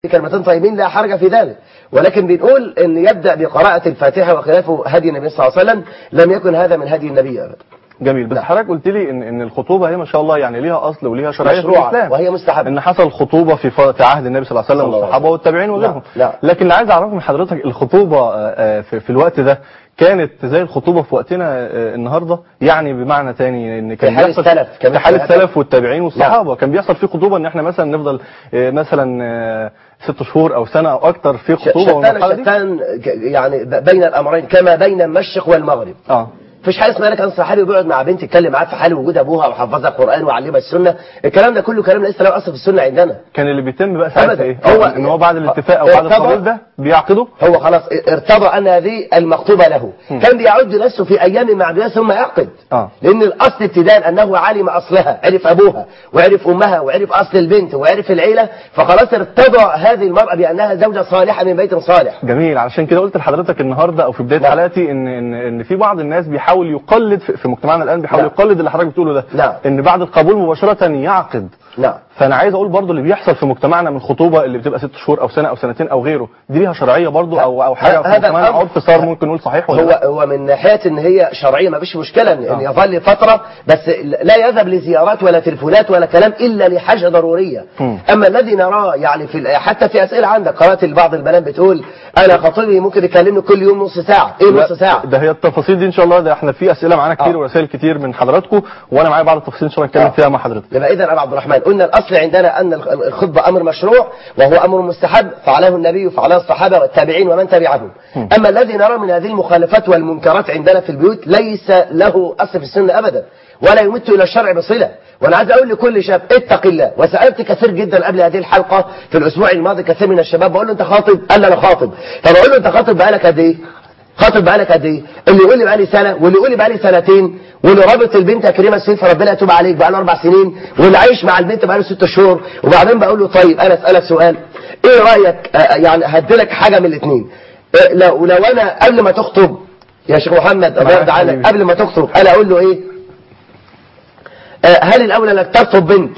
كلمتين طيبين لا حرج في ذلك ولكن بنقول ان يبدا بقراءه الفاتحه وخلافه هدي النبي صلى الله عليه وسلم لم يكن هذا من هدي النبي ابدا جميل بس نعم. حضرتك قلت لي ان ان الخطوبه هي ما شاء الله يعني ليها اصل وليها شرعيه في مشروعة الاسلام وهي مستحبة. ان حصل خطوبه في ف- في عهد النبي صلى الله عليه صلى وسلم الله عليه والصحابه وسلم. والتابعين وغيرهم نعم. لكن اللي عايز اعرفه من حضرتك الخطوبه آه، آه، في, في الوقت ده كانت زي الخطوبه في وقتنا آه، النهارده يعني بمعنى تاني ان كان في حال بيحصل- السلف، كمان في حال في السلف والتابعين والصحابه كان بيحصل في خطوبه ان احنا مثلا نفضل آه، مثلا آه، ست شهور او سنه او اكتر في خطوبه شتان والمرحله دي شتان ك- يعني ب- بين الامرين كما بين المشرق والمغرب اه مفيش حاجه اسمها انا كان صحابي بيقعد مع بنت يتكلم معاه في حال وجود ابوها وحفظها القران وعلمها السنه الكلام ده كله كلام ليس له اصل في السنه عندنا كان اللي بيتم بقى ساعتها أبداً. ايه هو- هو ان هو بعد الاتفاق او هو بعد طبعاً- القبول ده بيعقدوا هو خلاص ارتضى ان هذه المخطوبه له كان بيعد نفسه في ايام معدودات ثم يعقد آه. لان الاصل ابتداء انه علم اصلها عرف ابوها وعرف امها وعرف اصل البنت وعرف العيله فخلاص ارتضى هذه المراه بانها زوجه صالحه من بيت صالح جميل علشان كده قلت لحضرتك النهارده او في بدايه نعم. حلقتي ان ان ان في بعض الناس بيحاول يقلد في في مجتمعنا الان بيحاول نعم. يقلد اللي حضرتك بتقوله ده نعم. ان بعد القبول مباشره يعقد نعم فانا عايز اقول برضو اللي بيحصل في مجتمعنا من خطوبه اللي بتبقى ست شهور او سنه او سنتين او غيره دي ليها شرعيه برضو او او حاجه في هذا مجتمعنا الأمر- عرف صار ممكن نقول صحيح ولا هو لا؟ هو من ناحيه ان هي شرعيه ما فيش مشكله ان إن آه. يظل فتره بس لا يذهب لزيارات ولا تلفونات ولا كلام الا لحاجه ضروريه مم. اما الذي نراه يعني في ال- حتى في اسئله عندك قرات بعض البنات بتقول انا خطيبي ممكن يكلمني كل يوم نص ساعه ايه لا، نص ساعه ده هي التفاصيل دي ان شاء الله ده احنا في اسئله معانا كتير آه. ورسائل كتير من حضراتكم وانا معايا بعض التفاصيل ان شاء الله نتكلم آه. فيها مع حضرتك يبقى اذا ابو عبد الرحمن قلنا الاصل عندنا ان الخ- الخطبه امر مشروع وهو امر مستحب فعله النبي وفعله الصحابه والتابعين ومن تبعهم اما الذي نرى من هذه المخالفات والمنكرات عندنا في البيوت ليس له اصل في السنه ابدا ولا يمت الى الشرع بصله وانا عايز اقول لكل شاب اتق الله وسالت كثير جدا قبل هذه الحلقه في الاسبوع الماضي كثير من الشباب بقول له انت خاطب قال لي انا خاطب فبقول له انت خاطب بقالك قد ايه خاطب بقالك قد ايه اللي يقول لي بقالي سنه واللي يقول لي بقالي سنتين واللي رابط البنت يا كريمه السيف فربنا يتوب عليك بقاله اربع سنين واللي عايش مع البنت بقاله ست شهور وبعدين بقول له طيب انا اسالك سؤال ايه رايك آه، يعني هديلك حاجه من الاثنين لو لو انا قبل ما تخطب يا شيخ محمد الله يرضى عنك حبيبي. قبل ما تخطب انا اقول له ايه آه، هل الاولى انك تخطب بنت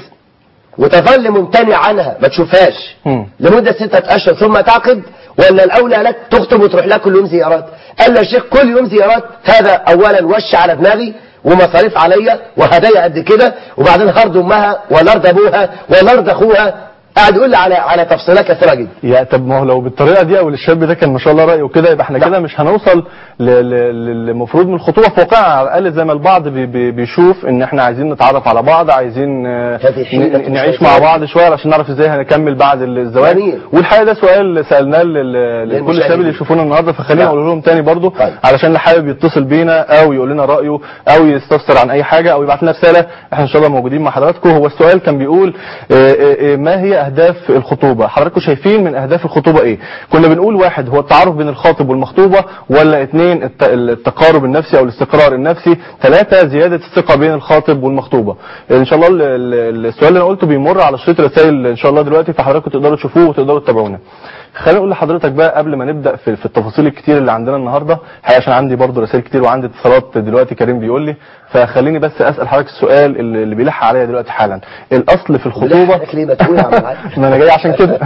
وتظل ممتنع عنها ما تشوفهاش مم. لمدة ستة أشهر ثم تعقد ولا الأولى لك تخطب وتروح لها كل يوم زيارات قال له يا شيخ كل يوم زيارات هذا أولا وش على دماغي ومصاريف عليا وهدايا قد كده وبعدين هرض أمها ولا أرض أبوها ولا أرض أخوها قاعد يقول لي على على تفصيلات كثيرة جدا يا طب ما هو لو بالطريقه دي او الشاب ده كان ما شاء الله رايه كده يبقى احنا نعم. كده مش هنوصل ل- ل- للمفروض من الخطوبه في واقعها على الاقل زي ما البعض بي بي بيشوف ان احنا عايزين نتعرف على بعض عايزين آه، هذه حيلة ن- نعيش الشيطان. مع بعض شويه عشان نعرف ازاي هنكمل بعد الزواج جميل. والحقيقه ده سؤال سالناه لل- لكل للمشاهدين. الشباب اللي يشوفونا النهارده فخلينا نعم. اقول لهم تاني برضو طيب. علشان اللي حابب يتصل بينا او يقول لنا رايه او يستفسر عن اي حاجه او يبعت لنا رساله احنا ان شاء الله موجودين مع حضراتكم هو السؤال كان بيقول آه، آه، آه، ما هي اهداف الخطوبه حضراتكم شايفين من اهداف الخطوبه ايه كنا بنقول واحد هو التعارف بين الخاطب والمخطوبه ولا اثنين الت- التقارب النفسي او الاستقرار النفسي ثلاثه زياده الثقه بين الخاطب والمخطوبه ان شاء الله ال- ال- السؤال اللي انا قلته بيمر على شريط رسائل ان شاء الله دلوقتي فحضراتكم تقدروا تشوفوه وتقدروا تتابعونا خليني اقول لحضرتك بقى قبل ما نبدا في, في التفاصيل الكتير اللي عندنا النهارده الحقيقه عشان عندي برضو رسائل كتير وعندي اتصالات دلوقتي كريم بيقول لي فخليني بس اسال حضرتك السؤال اللي اللي بيلح عليا دلوقتي حالا الاصل في الخطوبه لك ليه ما تقول يا عم الحاج؟ ما انا جاي عشان كده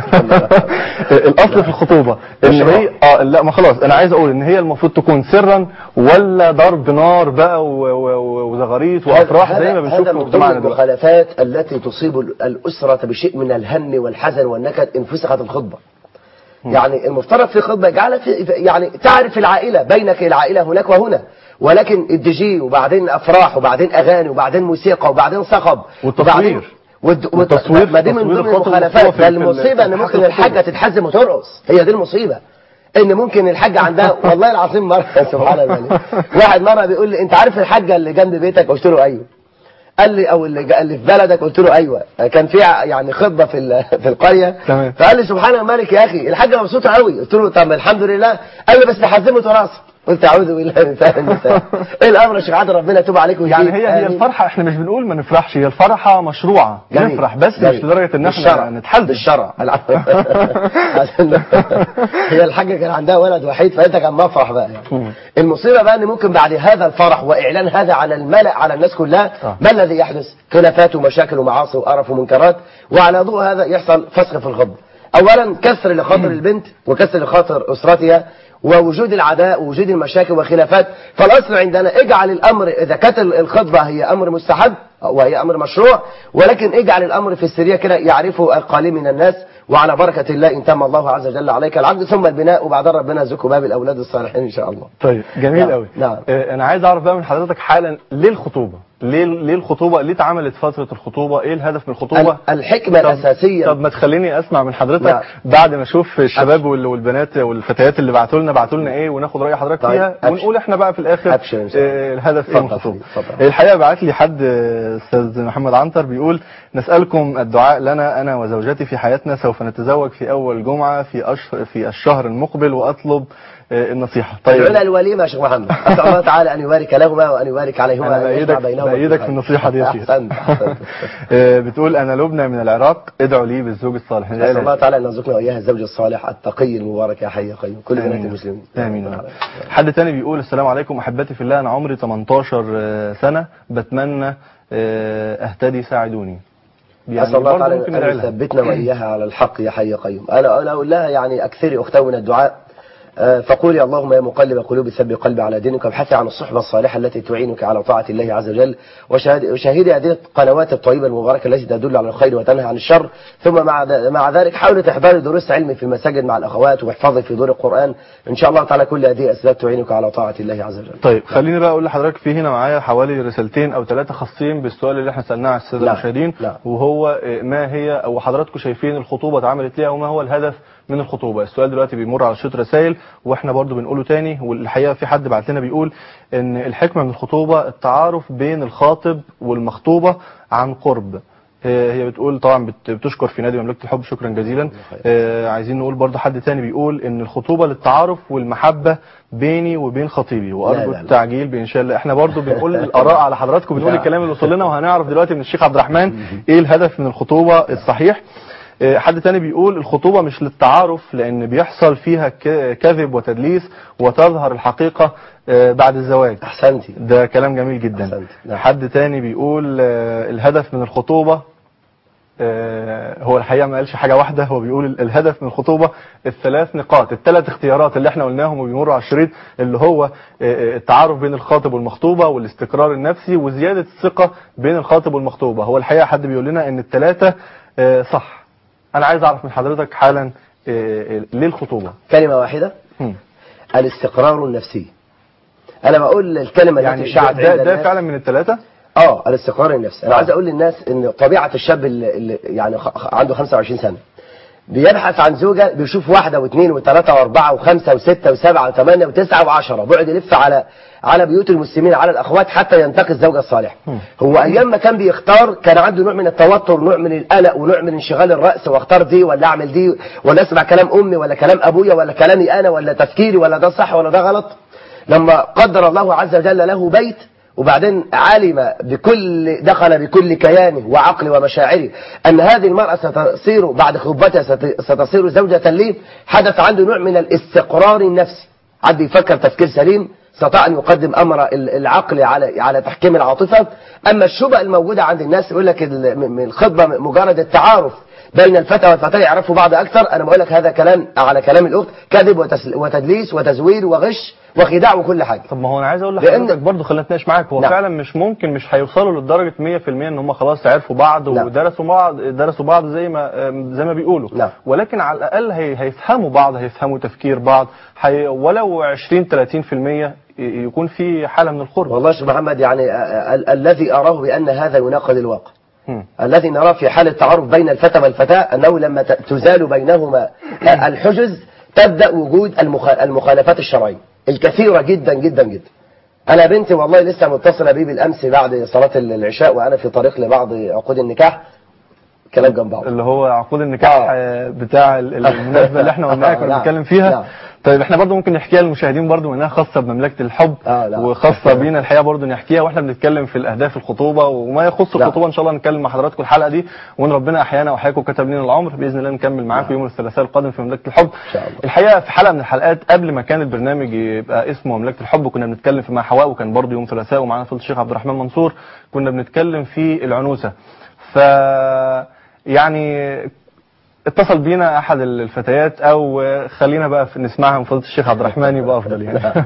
الاصل في الخطوبه ان هي اه لا ما خلاص انا عايز اقول ان هي المفروض تكون سرا ولا ضرب نار بقى و- و- و- وزغاريت وافراح زي ما بنشوف هذا في من ضمن مجتمعنا دلوقتي المخالفات التي تصيب الأسرة بشيء من الهم والحزن والنكد إن فسخت الخطبة يعني المفترض في خطبة يجعلها في يعني تعرف العائلة بينك العائلة هناك وهنا ولكن الدي جي وبعدين أفراح وبعدين أغاني وبعدين موسيقى وبعدين صخب والتصوير. وبعدين والد- والتصوير- ما دي من تصوير ضمن الخطب المخالفات والخطوة في- ده في ال- المصيبة في ان ممكن الخطوة. الحاجة تتحزم وترقص هي دي المصيبة ان ممكن الحاجة عندها والله العظيم مرة سبحان الله واحد مرة بيقول لي انت عارف الحاجة اللي جنب بيتك قلت له ايوه قال لي او اللي اللي في بلدك قلت له ايوه كان في ع- يعني خطبه في ال- في القريه تمام. فقال لي سبحان الملك يا اخي الحاجه مبسوطه قوي قلت له طب الحمد لله قال لي بس بحزمه راسي قلت اعوذ بالله من شر النساء ايه الامر يا شيخ عادل ربنا يتوب عليك ويهديك. يعني هي هي آمين. الفرحه احنا مش بنقول ما نفرحش هي الفرحه مشروعه جميل. نفرح بس جميل. مش لدرجه ان احنا بالشرع نتحلل بالشرع عشان هي الحاجه كان عندها ولد وحيد فانت كان مفرح بقى يعني. المصيبه بقى ان ممكن بعد هذا الفرح واعلان هذا على الملأ على الناس كلها آه. ما الذي يحدث خلافات ومشاكل ومعاصي وقرف ومنكرات وعلى ضوء هذا يحصل فسخ في الخطبه اولا كسر لخاطر البنت وكسر لخاطر اسرتها ووجود العداء ووجود المشاكل والخلافات فالاصل عندنا اجعل الامر اذا كانت الخطبه هي امر مستحب وهي امر مشروع ولكن اجعل الامر في السريه كده يعرفه القليل من الناس وعلى بركه الله ان تم الله عز وجل عليك العبد ثم البناء وبعدين ربنا يرزقه باب الاولاد الصالحين ان شاء الله طيب جميل نعم، قوي نعم. آه، انا عايز اعرف بقى من حضرتك حالا ليه الخطوبه ليه ليه الخطوبه ليه اتعملت فتره الخطوبه ايه الهدف من الخطوبه ال- الحكمه طب- الاساسيه طب ما تخليني اسمع من حضرتك نعم. بعد ما اشوف الشباب وال- والبنات والفتيات اللي بعتوا لنا بعتوا لنا ايه وناخد راي حضرتك طيب، فيها أبشر. ونقول احنا بقى في الاخر أبشر إن شاء الله. آه، الهدف ايه من اتفضل الخطوبه حبيبي، اتفضل. الحقيقه بعت لي حد آه، استاذ محمد عنتر بيقول نسالكم الدعاء لنا انا وزوجتي في حياتنا سوف نتزوج في اول جمعه في أشهر في الشهر المقبل واطلب آه، النصيحه طيب طيب الوليمه يا شيخ محمد اسال الله تعالى ان يبارك لهما وان يبارك عليهما انا وأن يجمع بايدك بينهما بايدك في في النصيحه دي يا شيخ احسنت احسنت آه، بتقول انا لبنى من العراق ادعوا لي بالزوج الصالح نسال الله تعالى ان يرزقنا واياها الزوج الصالح التقي المبارك يا حي يا قيوم كل بنات آمين. المسلمين امين يا رب. حد تاني بيقول السلام عليكم احبتي في الله انا عمري 18 سنه بتمنى آه، اهتدي ساعدوني اسال الله برضه تعالى ممكن ان ندعي لها. يثبتنا واياها على الحق يا حي يا قيوم انا انا اقول لها يعني اكثري اختي من الدعاء آه، فقولي اللهم يا مقلب القلوب ثبت قلبي على دينك وابحثي عن الصحبة الصالحة التي تعينك على طاعة الله عز وجل وشاهد- وشاهدي هذه القنوات الطيبة المباركة التي تدل على الخير وتنهى عن الشر ثم مع ذ- مع ذلك حاولي تحضري دروس علم في المساجد مع الأخوات واحفظي في دور القرآن إن شاء الله تعالى كل هذه أسباب تعينك على طاعة الله عز وجل طيب خليني بقى اقول لحضرتك في هنا معايا حوالي رسالتين او ثلاثه خاصين بالسؤال اللي احنا سالناه على الساده نعم. المشاهدين نعم. وهو آه، ما هي او حضراتكم شايفين الخطوبه اتعملت ليه وما هو الهدف من الخطوبه السؤال دلوقتي بيمر على شوط رسائل واحنا برضو بنقوله تاني والحقيقه في حد بعت لنا بيقول ان الحكمه من الخطوبه التعارف بين الخاطب والمخطوبه عن قرب آه، هي بتقول طبعا بت- بتشكر في نادي مملكه الحب شكرا جزيلا آه، عايزين نقول برضو حد تاني بيقول ان الخطوبه للتعارف والمحبه بيني وبين خطيبي وارجو لا، لا. التعجيل بانشاء الله احنا برضو بنقول الاراء على حضراتكم بنقول لا. الكلام اللي وصل لنا وهنعرف دلوقتي من الشيخ عبد الرحمن ايه الهدف من الخطوبه الصحيح آه، حد تاني بيقول الخطوبة مش للتعارف لأن بيحصل فيها ك- كذب وتدليس وتظهر الحقيقة آه، بعد الزواج أحسنتي ده كلام جميل جدا أحسنت. نعم. حد تاني بيقول آه، الهدف من الخطوبة آه، هو الحقيقة ما قالش حاجة واحدة هو بيقول ال- الهدف من الخطوبة الثلاث نقاط الثلاث اختيارات اللي احنا قلناهم وبيمروا على الشريط اللي هو آه، آه، التعارف بين الخاطب والمخطوبة والاستقرار النفسي وزيادة الثقة بين الخاطب والمخطوبة هو الحقيقة حد بيقول لنا ان الثلاثة آه، صح انا عايز اعرف من حضرتك حالا آه، آه، ليه الخطوبة كلمة واحدة هم. الاستقرار النفسي أنا بقول الكلمة يعني التي شاعت ده, عند ده الناس فعلا من الثلاثة اه الاستقرار النفسي انا آه. عايز اقول للناس ان طبيعه الشاب اللي, اللي يعني خ- خ- عنده 25 سنه بيبحث عن زوجه بيشوف واحده واثنين وثلاثه واربعه وخمسه وسته وسبعه وثمانيه وتسعه وعشره بيقعد يلف على على بيوت المسلمين على الاخوات حتى ينتقي الزوجه الصالحه هو ايام ما كان بيختار كان عنده نوع من التوتر نوع من القلق ونوع من انشغال الراس واختار دي ولا اعمل دي ولا اسمع كلام امي ولا كلام ابويا ولا كلامي انا ولا تفكيري ولا ده صح ولا ده غلط لما قدر الله عز وجل له بيت وبعدين علم بكل دخل بكل كيانه وعقله ومشاعره أن هذه المرأة ستصير بعد خطبتها ست- ستصير زوجة لي حدث عنده نوع من الاستقرار النفسي حد يفكر تفكير سليم استطاع أن يقدم أمر ال- العقل على على تحكيم العاطفة أما الشبهة الموجودة عند الناس يقول لك ال- من من الخطبة مجرد التعارف بين الفتى والفتاة يعرفوا بعض أكثر أنا بقول لك هذا كلام على كلام الأخت كذب وتس- وتدليس وتزوير وغش وخداع وكل حاجة طب ما هو انا عايز اقول لأن- لحضرتك برضه خلينا نتناقش معاك هو نعم. فعلا مش ممكن مش هيوصلوا لدرجه 100% ان هم خلاص عرفوا بعض نعم. ودرسوا بعض درسوا بعض زي ما آم، زي ما بيقولوا نعم. ولكن على الاقل هي هيفهموا بعض هيفهموا تفكير بعض هي ولو 20 30% ي- يكون في حاله من القرب والله يا شيخ محمد يعني ال- ال- الذي أراه بأن هذا يناقض الواقع هم. الذي نراه في حال التعارف بين الفتى والفتاة أنه لما ت- تزال بينهما الحجز تبدأ وجود المخ- المخالفات الشرعية الكثيرة جدا جدا جدا أنا بنتي والله لسه متصلة بي بالأمس بعد صلاة العشاء وأنا في طريق لبعض عقود النكاح كلام جنب بعض اللي هو عقود النكاح آه. آه، بتاع ال- ال- المناسبه اللي احنا قلناها كنا نعم. بنتكلم فيها نعم. طيب احنا برضو ممكن نحكيها للمشاهدين برضو انها خاصه بمملكه الحب آه، لا. وخاصه بينا الحقيقه برضو نحكيها واحنا بنتكلم في الاهداف الخطوبه وما يخص لا. الخطوبه ان شاء الله نتكلم مع حضراتكم الحلقه دي وان ربنا احيانا واحياكم كتب لنا العمر باذن الله نكمل معاكم يوم الثلاثاء القادم في مملكه الحب شاء الله. الحقيقه في حلقه من الحلقات قبل ما كان البرنامج يبقى اسمه مملكه الحب كنا بنتكلم في مع حواء وكان برضو يوم ثلاثاء ومعانا فضل الشيخ عبد الرحمن منصور كنا بنتكلم في العنوسه ف يعني اتصل بينا احد الفتيات او خلينا بقى في- نسمعها من فضيله الشيخ عبد الرحمن يبقى افضل يعني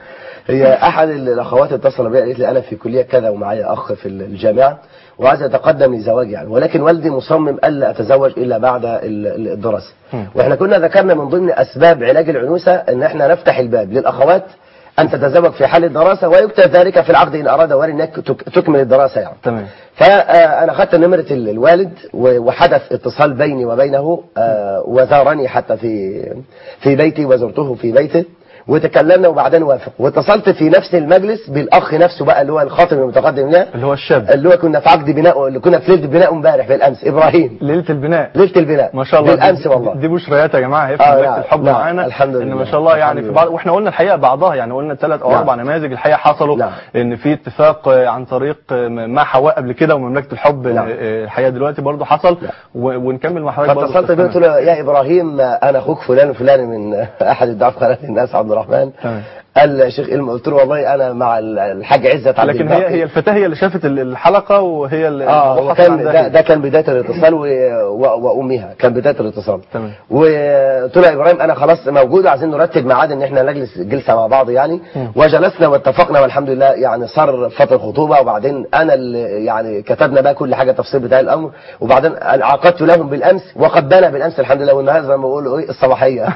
هي احد الاخوات اتصل بي قالت لي انا في كليه كذا ومعايا اخ في الجامعه وعايز اتقدم لزواج يعني ولكن والدي مصمم الا اتزوج الا بعد ال- ال- الدراسه واحنا كنا ذكرنا من ضمن اسباب علاج العنوسه ان احنا نفتح الباب للاخوات ان تتزوج في حال الدراسه ويكتب ذلك في العقد ان اراد والي انك تك- تكمل الدراسه يعني تمام فانا اخذت نمره ال- الوالد و- وحدث اتصال بيني وبينه آه، وزارني حتى في في بيتي وزرته في بيته وتكلمنا وبعدين وافق واتصلت في نفس المجلس بالاخ نفسه بقى اللي هو الخاطب المتقدم ده اللي هو الشاب اللي هو كنا في عقد بناء اللي كنا في ليله بناء امبارح بالامس ابراهيم ليله البناء ليله البناء ما شاء الله بالامس دي- والله دي بشريات يا جماعه هي في آه، مملكه نعم، الحب نعم، معانا الحمد ان لله، ما شاء الله يعني الحمد في لله. بعض واحنا قلنا الحقيقه بعضها يعني قلنا ثلاث او نعم. اربع نماذج الحقيقه حصلوا نعم. ان في اتفاق آه، عن طريق آه، مع حواء قبل كده ومملكه الحب نعم. آه، الحقيقه دلوقتي برضو حصل و- ونكمل مع حضرتك برضو فاتصلت بيه قلت له يا ابراهيم انا اخوك فلان وفلان من احد الدعاة في قناه الناس عبد الرحمن تمام. قال يا شيخ علم قلت له والله انا مع الحاج عزت عبد لكن هي الباقي. هي الفتاه هي اللي شافت ال- الحلقه وهي اللي اه اللي هو حصل كان عندها ده, هي. ده كان بدايه الاتصال و... و... وامها كان بدايه الاتصال تمام. وقلت له يا ابراهيم انا خلاص موجود عايزين نرتب ميعاد ان احنا نجلس جلسه مع بعض يعني وجلسنا واتفقنا والحمد لله يعني صار فتره خطوبه وبعدين انا اللي يعني كتبنا بقى كل حاجه تفصيل بتاع الامر وبعدين عقدت لهم بالامس وقد بنى بالامس الحمد لله والنهارده زي ما بيقولوا ايه الصباحيه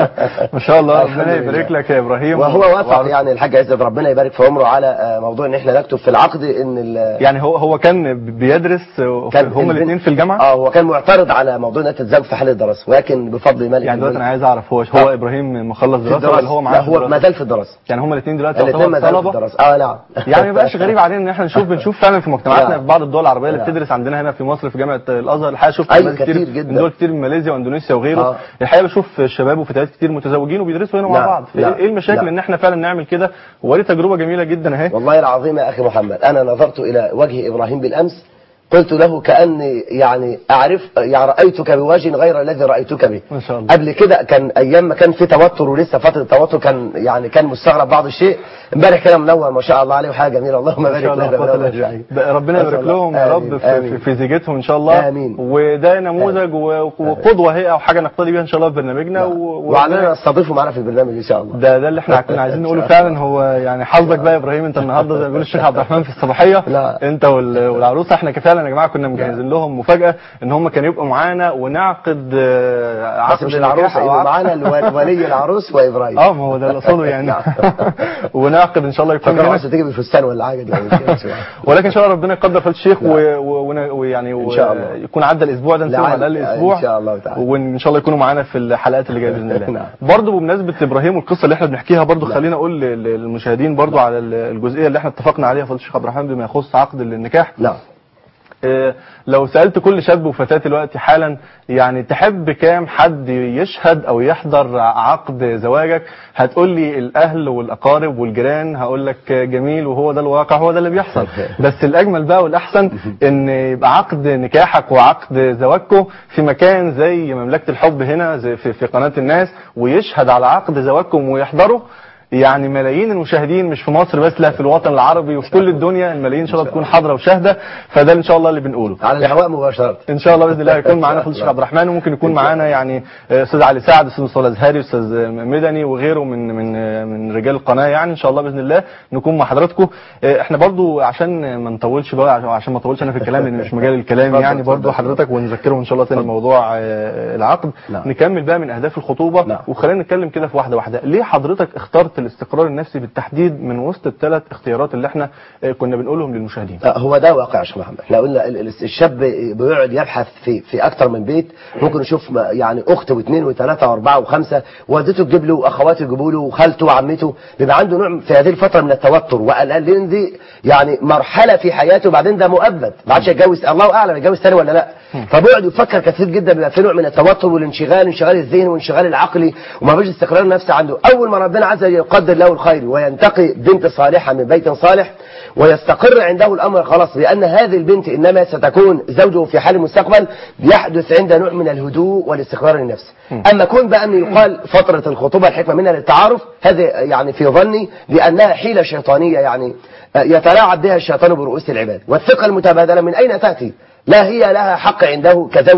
ما شاء الله الحمد ربنا لله. يبارك لك يا ابراهيم وهو وافق وعرف- يعني الحاج عزت ربنا يبارك في عمره على آه، موضوع ان احنا نكتب في العقد ان ال- يعني هو هو كان بيدرس كان هم البنت- الاثنين في الجامعه اه هو كان معترض على موضوع انها تتزوج في حال الدراسه ولكن بفضل مالك يعني دلوقتي انا الملك عايز اعرف هو هو آه. ابراهيم مخلص في دراسه الدراسه ولا هو معاه لا في هو ما الدراسة؟ زال في الدراسه يعني هما الاثنين دلوقتي الاثنين ما يعتبروا زالوا في طلبه الدراسه اه نعم يعني ما بقاش غريب علينا ان احنا نشوف بنشوف فعلا في مجتمعاتنا لا. في بعض الدول العربيه اللي لا. بتدرس عندنا هنا في مصر في جامعه الازهر الحقيقه شفت أيوة، نماذج كتير جدا. من دول كتير من ماليزيا واندونيسيا وغيره آه. الحقيقه بشوف شباب وفتيات كتير متزوجين وبيدرسوا هنا مع نعم. بعض نعم. ايه المشاكل نعم. ان احنا فعلا نعمل كده ودي تجربه جميله جدا اهي والله العظيم يا اخي محمد انا نظرت الى وجه ابراهيم بالامس قلت له كاني يعني اعرف يعني رايتك بوجه غير الذي رايتك به ما شاء الله. قبل كده كان ايام ما كان في توتر ولسه فتره توتر كان يعني كان مستغرب بعض الشيء امبارح كده منور ما شاء الله عليه وحاجه جميله اللهم ما بارك شاء الله لنا قوة ولهم إلا بالله. أجمعين. ده ربنا أسأل يبارك الله. لهم يا آمين. رب في, آمين. في, في زيجتهم ان شاء الله آمين. وده نموذج و- وقدوه هي او حاجه نقتدي بيها ان شاء الله في برنامجنا و- و- وعلينا نستضيفه معنا في البرنامج ان شاء الله ده ده اللي احنا كنا عايزين نقوله فعلا هو يعني حظك بقى يا ابراهيم انت النهارده زي ما بيقول الشيخ عبد الرحمن في الصباحيه لا. انت وال- والعروسه احنا فعلا يا جماعه كنا مجهزين لهم مفاجاه ان هم كانوا يبقوا معانا ونعقد آه، بس عقد مش النكاح العروسه أو يبقى عقد- معانا الو- ولي العروس وابراهيم اه ما هو ده اللي اقصده يعني نعم. ونعقد ان شاء الله يكون فكرة هنا عاوز تيجي بالفستان ولا حاجه دي مش كده. ولكن ان شاء الله ربنا يقدر فضل الشيخ و- و- ون- ويعني إن شاء الله. يكون عدى الاسبوع ده نسيبه على لعل- الاقل اسبوع إن شاء الله تعالى. وان شاء الله يكونوا معانا في الحلقات اللي جايه باذن الله نعم. برضه بمناسبه ابراهيم والقصه اللي احنا بنحكيها برضه نعم. خلينا اقول لل- للمشاهدين برضه على ال- الجزئيه اللي احنا اتفقنا عليها فضل الشيخ عبد الرحمن بما يخص عقد النكاح نعم آه، لو سألت كل شاب وفتاة دلوقتي حالا يعني تحب كام حد يشهد او يحضر عقد زواجك هتقول لي الاهل والاقارب والجيران هقول لك جميل وهو ده الواقع هو ده اللي بيحصل بس الاجمل بقى والاحسن ان يبقى عقد نكاحك وعقد زواجكم في مكان زي مملكة الحب هنا زي في, في قناة الناس ويشهد على عقد زواجكم ويحضروا يعني ملايين المشاهدين مش في مصر بس لا في الوطن العربي وفي كل الدنيا الملايين ان شاء الله تكون حاضره وشاهده فده ان شاء الله اللي بنقوله على الهواء مباشره ان شاء الله باذن الله يكون معانا فضل الشيخ عبد الرحمن وممكن يكون معانا يعني آه، استاذ علي سعد استاذ مصطفى الازهري استاذ مدني وغيره من من آه، من رجال القناه يعني ان شاء الله باذن الله نكون مع حضراتكم آه، احنا برضو عشان ما نطولش بقى عشان- عشان ما اطولش انا في الكلام لان مش مجال الكلام اتفضل، يعني برضو اتفضل. حضرتك ونذكرهم ان شاء الله تاني موضوع آه، العقد نعم. نكمل بقى من اهداف الخطوبه نعم. وخلينا نتكلم كده في واحده واحده ليه حضرتك اخترت الاستقرار النفسي بالتحديد من وسط الثلاث اختيارات اللي احنا آه، كنا بنقولهم للمشاهدين آه، هو ده واقع يا شيخ محمد احنا قلنا ال- ال- الشاب بيقعد يبحث في في اكتر من بيت ممكن يشوف ما- يعني اخت واثنين وثلاثه واربعه وخمسه والدته تجيب له واخواته يجيبوا له وخالته وعمته بيبقى عنده نوع في هذه الفتره من التوتر وقلقان لان دي يعني مرحله في حياته وبعدين ده مؤبد ما عادش يتجوز الله اعلم يتجوز تاني ولا لا فبيقعد يفكر كثير جدا بيبقى في نوع من التوتر والانشغال انشغال الذهن وانشغال العقلي وما فيش استقرار نفسي عنده اول ما ربنا عز وجل يقدر له الخير وينتقي بنت صالحه من بيت صالح ويستقر عنده الامر خلاص بان هذه البنت انما ستكون زوجه في حال المستقبل يحدث عنده نوع من الهدوء والاستقرار النفسي اما كون بقى ان يقال فتره الخطوبه الحكمه منها للتعارف هذا يعني في ظني لانها حيله شيطانيه يعني آه، يتلاعب بها الشيطان برؤوس العباد والثقه المتبادله من اين تاتي لا هي لها حق عنده كزوجه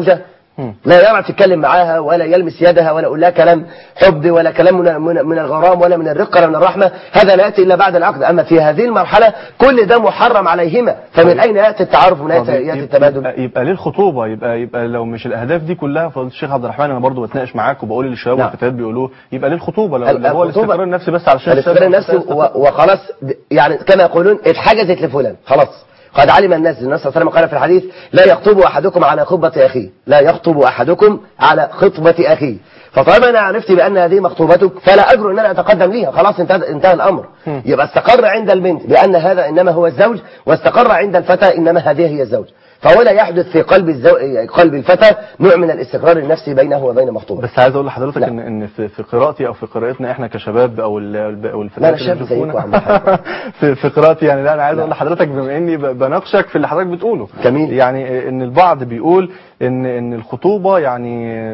مم. لا يعرف يتكلم معاها ولا يلمس يدها ولا يقول لها كلام حب ولا كلام من, من, من الغرام ولا من الرقة ولا من الرحمة هذا لا يأتي إلا بعد العقد أما في هذه المرحلة كل ده محرم عليهما فمن أين يأتي التعارف ومن أين طب يأتي يبقى, التبادل يبقى, يبقى ليه الخطوبه يبقى يبقى لو مش الاهداف دي كلها فضيله الشيخ عبد الرحمن انا برضو بتناقش معاك وبقول للشباب نعم. والفتيات بيقولوه يبقى ليه الخطوبه لو, ال- لو هو الخطوبة- الاستقرار النفسي بس علشان الاستقرار الشاب النفسي والفتاة و- وخلاص د- يعني كما يقولون اتحجزت لفلان خلاص قد علم الناس النبي صلى الله عليه وسلم قال في الحديث لا يخطب احدكم على خطبه اخيه لا يخطب احدكم على خطبه اخيه فطالما انا عرفت بان هذه مخطوبتك فلا اجر ان انا اتقدم ليها خلاص انتهى انتهى الامر يبقى استقر عند البنت بان هذا انما هو الزوج واستقر عند الفتى انما هذه هي الزوج فهو لا يحدث في قلب الزو... قلب الفتى نوع من الاستقرار النفسي بينه وبين مخطوبته بس عايز اقول لحضرتك لا. ان ان في, في قراءتي او في قراءتنا احنا كشباب او ال- ال- او الفتيات لا، أنا اللي شاب بيشوفونا- زيكم يا عم الحاج. في في قراءتي يعني لا انا عايز اقول لحضرتك بما اني ب- بناقشك في اللي حضرتك بتقوله جميل. يعني ان البعض بيقول ان ان الخطوبه يعني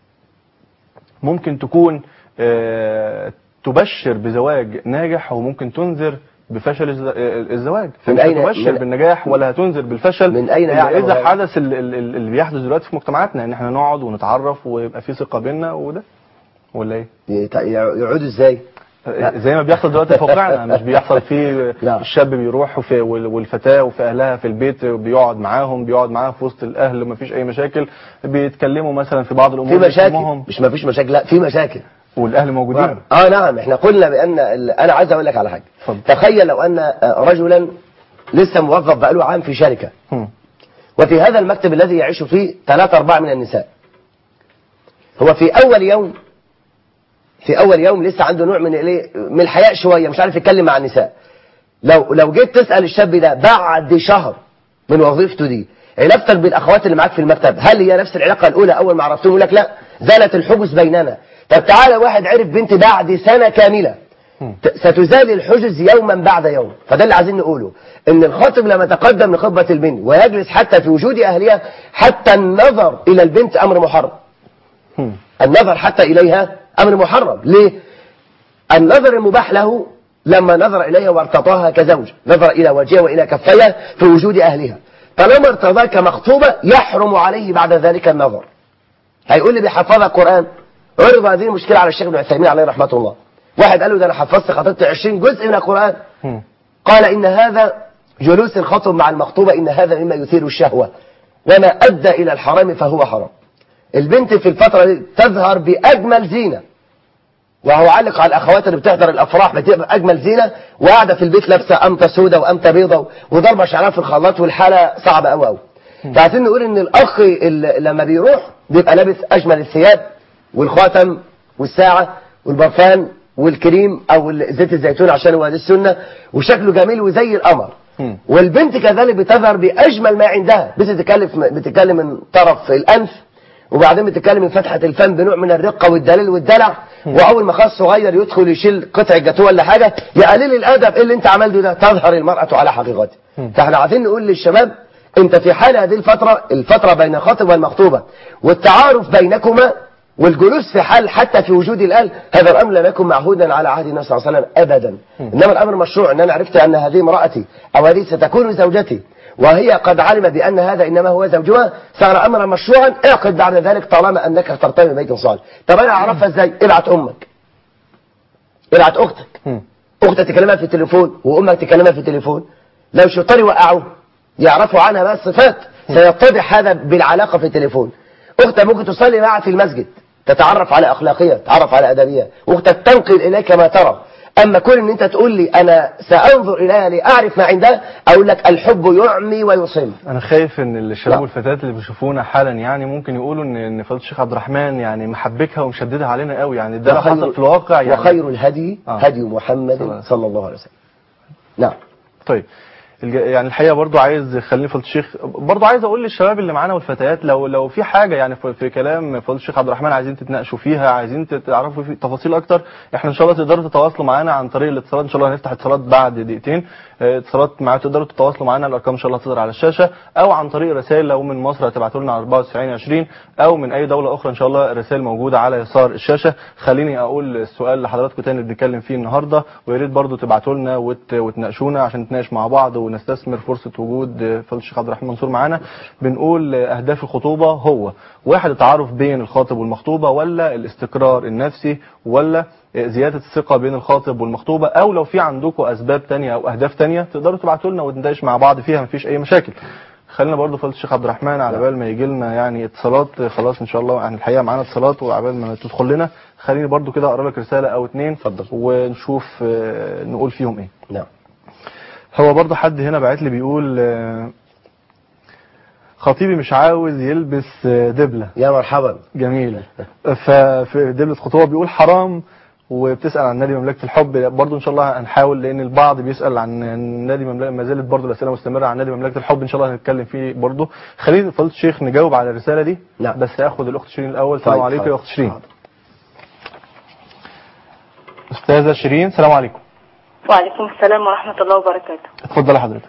ممكن تكون آه، تبشر بزواج ناجح وممكن تنذر بفشل الز- الزواج من فمش أين- هتبشر من- بالنجاح ولا هتنذر بالفشل من أين يعني يعلم اذا هذا؟ حدث ال- ال- ال- اللي بيحدث دلوقتي في مجتمعاتنا ان احنا نقعد ونتعرف ويبقى في ثقه بيننا وده ولا ايه؟ يت- يعودوا ازاي زي ما بيحصل دلوقتي في واقعنا مش بيحصل في لا. الشاب بيروح وفي وال- والفتاه وفي اهلها في البيت بيقعد معاهم بيقعد معاها في وسط الاهل ما فيش اي مشاكل بيتكلموا مثلا في بعض في الامور مشاكل بيفهموهم مش ما فيش مشاكل لا في مشاكل والاهل موجودين اه نعم احنا قلنا بان ال- انا عايز اقول لك على حاجه اتفضل. تخيل لو ان آه، رجلا لسه موظف بقاله عام في شركه هم. وفي هذا المكتب الذي يعيش فيه ثلاثة أربعة من النساء هو في أول يوم في أول يوم لسه عنده نوع من الإيه؟ من الحياء شوية مش عارف يتكلم مع النساء لو لو جيت تسأل الشاب ده بعد شهر من وظيفته دي علاقتك بالأخوات اللي معاك في المكتب هل هي نفس العلاقة الأولى أول ما عرفتهم يقول لك لا زالت الحجز بيننا طب تعالى واحد عرف بنت بعد سنة كاملة ت- ستزال الحجز يوما بعد يوم فده اللي عايزين نقوله ان الخاطب لما تقدم لخطبة البنت ويجلس حتى في وجود اهلها حتى النظر الى البنت امر محرم هم. النظر حتى اليها امر محرم ليه النظر المباح له لما نظر اليها وارتضاها كزوج نظر الى وجهها والى كفيها في وجود اهلها طالما ارتضاها كمخطوبة يحرم عليه بعد ذلك النظر هيقول لي بيحفظها قرآن عرض هذه المشكلة على الشيخ ابن عثيمين عليه رحمة الله واحد قال له ده انا حفظت خطبت 20 جزء من القرآن هم. قال إن هذا جلوس الخطب مع المخطوبة إن هذا مما يثير الشهوة وما أدى إلى الحرام فهو حرام البنت في الفترة دي تظهر بأجمل زينة وهو علق على الأخوات اللي بتحضر الأفراح بتبقى أجمل زينة وقاعدة في البيت لابسة أمتة سودة وأمتة بيضة وضربة شعرها في الخلاط والحالة صعبة أوي أوي فعايزين نقول إن الأخ اللي لما بيروح بيبقى لابس أجمل الثياب والخاتم والساعة والبرفان والكريم أو زيت الزيتون عشان هو دي السنة وشكله جميل وزي القمر مم. والبنت كذلك بتظهر بأجمل ما عندها بتتكلم بتتكلم من طرف الأنف وبعدين بتتكلم من فتحة الفم بنوع من الرقة والدليل والدلع وأول ما خاص صغير يدخل يشيل قطع الجاتوه ولا حاجة يا قليل الأدب إيه اللي أنت عملته ده تظهر المرأة على حقيقتها فاحنا عايزين نقول للشباب أنت في حال هذه الفترة الفترة بين الخاطب والمخطوبة والتعارف بينكما والجلوس في حال حتى في وجود الآل هذا الأمر لم يكن معهودا على عهد النبي صلى الله عليه وسلم أبدا إنما الأمر مشروع أن أنا عرفت أن هذه امرأتي أو هذه ستكون زوجتي وهي قد علم بأن هذا إنما هو زوجها صار أمرا مشروعا اعقد بعد ذلك طالما أنك ترتبي ببيت صالح طب أنا أعرفها إزاي ابعت أمك ابعت أختك هم. أختك تكلمها في التليفون وأمك تكلمها في التليفون لو شطار يوقعوه يعرفوا عنها بقى الصفات سيتضح هذا بالعلاقة في التليفون أختك ممكن تصلي معها في المسجد تتعرف على أخلاقية تتعرف على أدبية أختك تنقل إليك ما ترى أما كون أن أنت تقول لي أنا سأنظر إليها لأعرف ما عندها أقول لك الحب يعمي ويصم انا خايف ان الشباب لا. والفتيات اللي بيشوفونا حالا يعني ممكن يقولوا ان ان فضيله الشيخ عبد الرحمن يعني محبكها ومشددها علينا قوي يعني ده لو وخير- حصل في الواقع يعني وخير الهدي آه. هدي صلى الله محمد عليه صلى الله عليه وسلم نعم طيب الج- يعني الحقيقه برضو عايز خليني فضيله الشيخ برضو عايز اقول للشباب اللي معانا والفتيات لو لو في حاجه يعني في, في كلام فضيله الشيخ عبد الرحمن عايزين تتناقشوا فيها عايزين تعرفوا في تفاصيل اكتر احنا ان شاء الله تقدروا تتواصلوا معانا عن طريق الاتصالات ان شاء الله هنفتح اتصالات بعد دقيقتين اه، اتصالات معانا تقدروا تتواصلوا معانا الارقام ان شاء الله تظهر على الشاشه او عن طريق رسائل لو من مصر هتبعتوا لنا على 9420 او من اي دوله اخرى ان شاء الله الرسائل موجوده على يسار الشاشه خليني اقول السؤال لحضراتكم تاني اللي بنتكلم فيه النهارده ويا ريت برضو تبعتوا لنا وت... وتناقشونا عشان نتناقش مع بعض ونستثمر فرصة وجود فضل الشيخ عبد الرحمن منصور معانا بنقول أهداف الخطوبة هو واحد التعارف بين الخاطب والمخطوبة ولا الاستقرار النفسي ولا زيادة الثقة بين الخاطب والمخطوبة أو لو في عندكم أسباب تانية أو أهداف تانية تقدروا تبعتوا لنا ونتناقش مع بعض فيها مفيش أي مشاكل خلينا برضو فضل الشيخ عبد الرحمن على بال ما يجي لنا يعني اتصالات خلاص ان شاء الله يعني الحقيقه معانا اتصالات وعلى بال ما تدخل لنا خليني برضو كده اقرا لك رساله او اتنين اتفضل. ونشوف آه، نقول فيهم ايه نعم هو برضو حد هنا بعت لي بيقول آه، خطيبي مش عاوز يلبس آه، دبله يا مرحبا جميل ففي دبلة خطوبة بيقول حرام وبتسأل عن نادي مملكة الحب برضو إن شاء الله هنحاول لأن البعض بيسأل عن نادي مملكة ما زالت برضو الأسئلة مستمرة عن نادي مملكة الحب إن شاء الله هنتكلم فيه برضو خلينا فضيلة الشيخ نجاوب على الرسالة دي نعم. بس هاخد الأخت شيرين الأول السلام طيب، عليكم طيب. يا أخت شيرين حاضر. أستاذة شيرين السلام عليكم وعليكم السلام ورحمة الله وبركاته اتفضلي حضرتك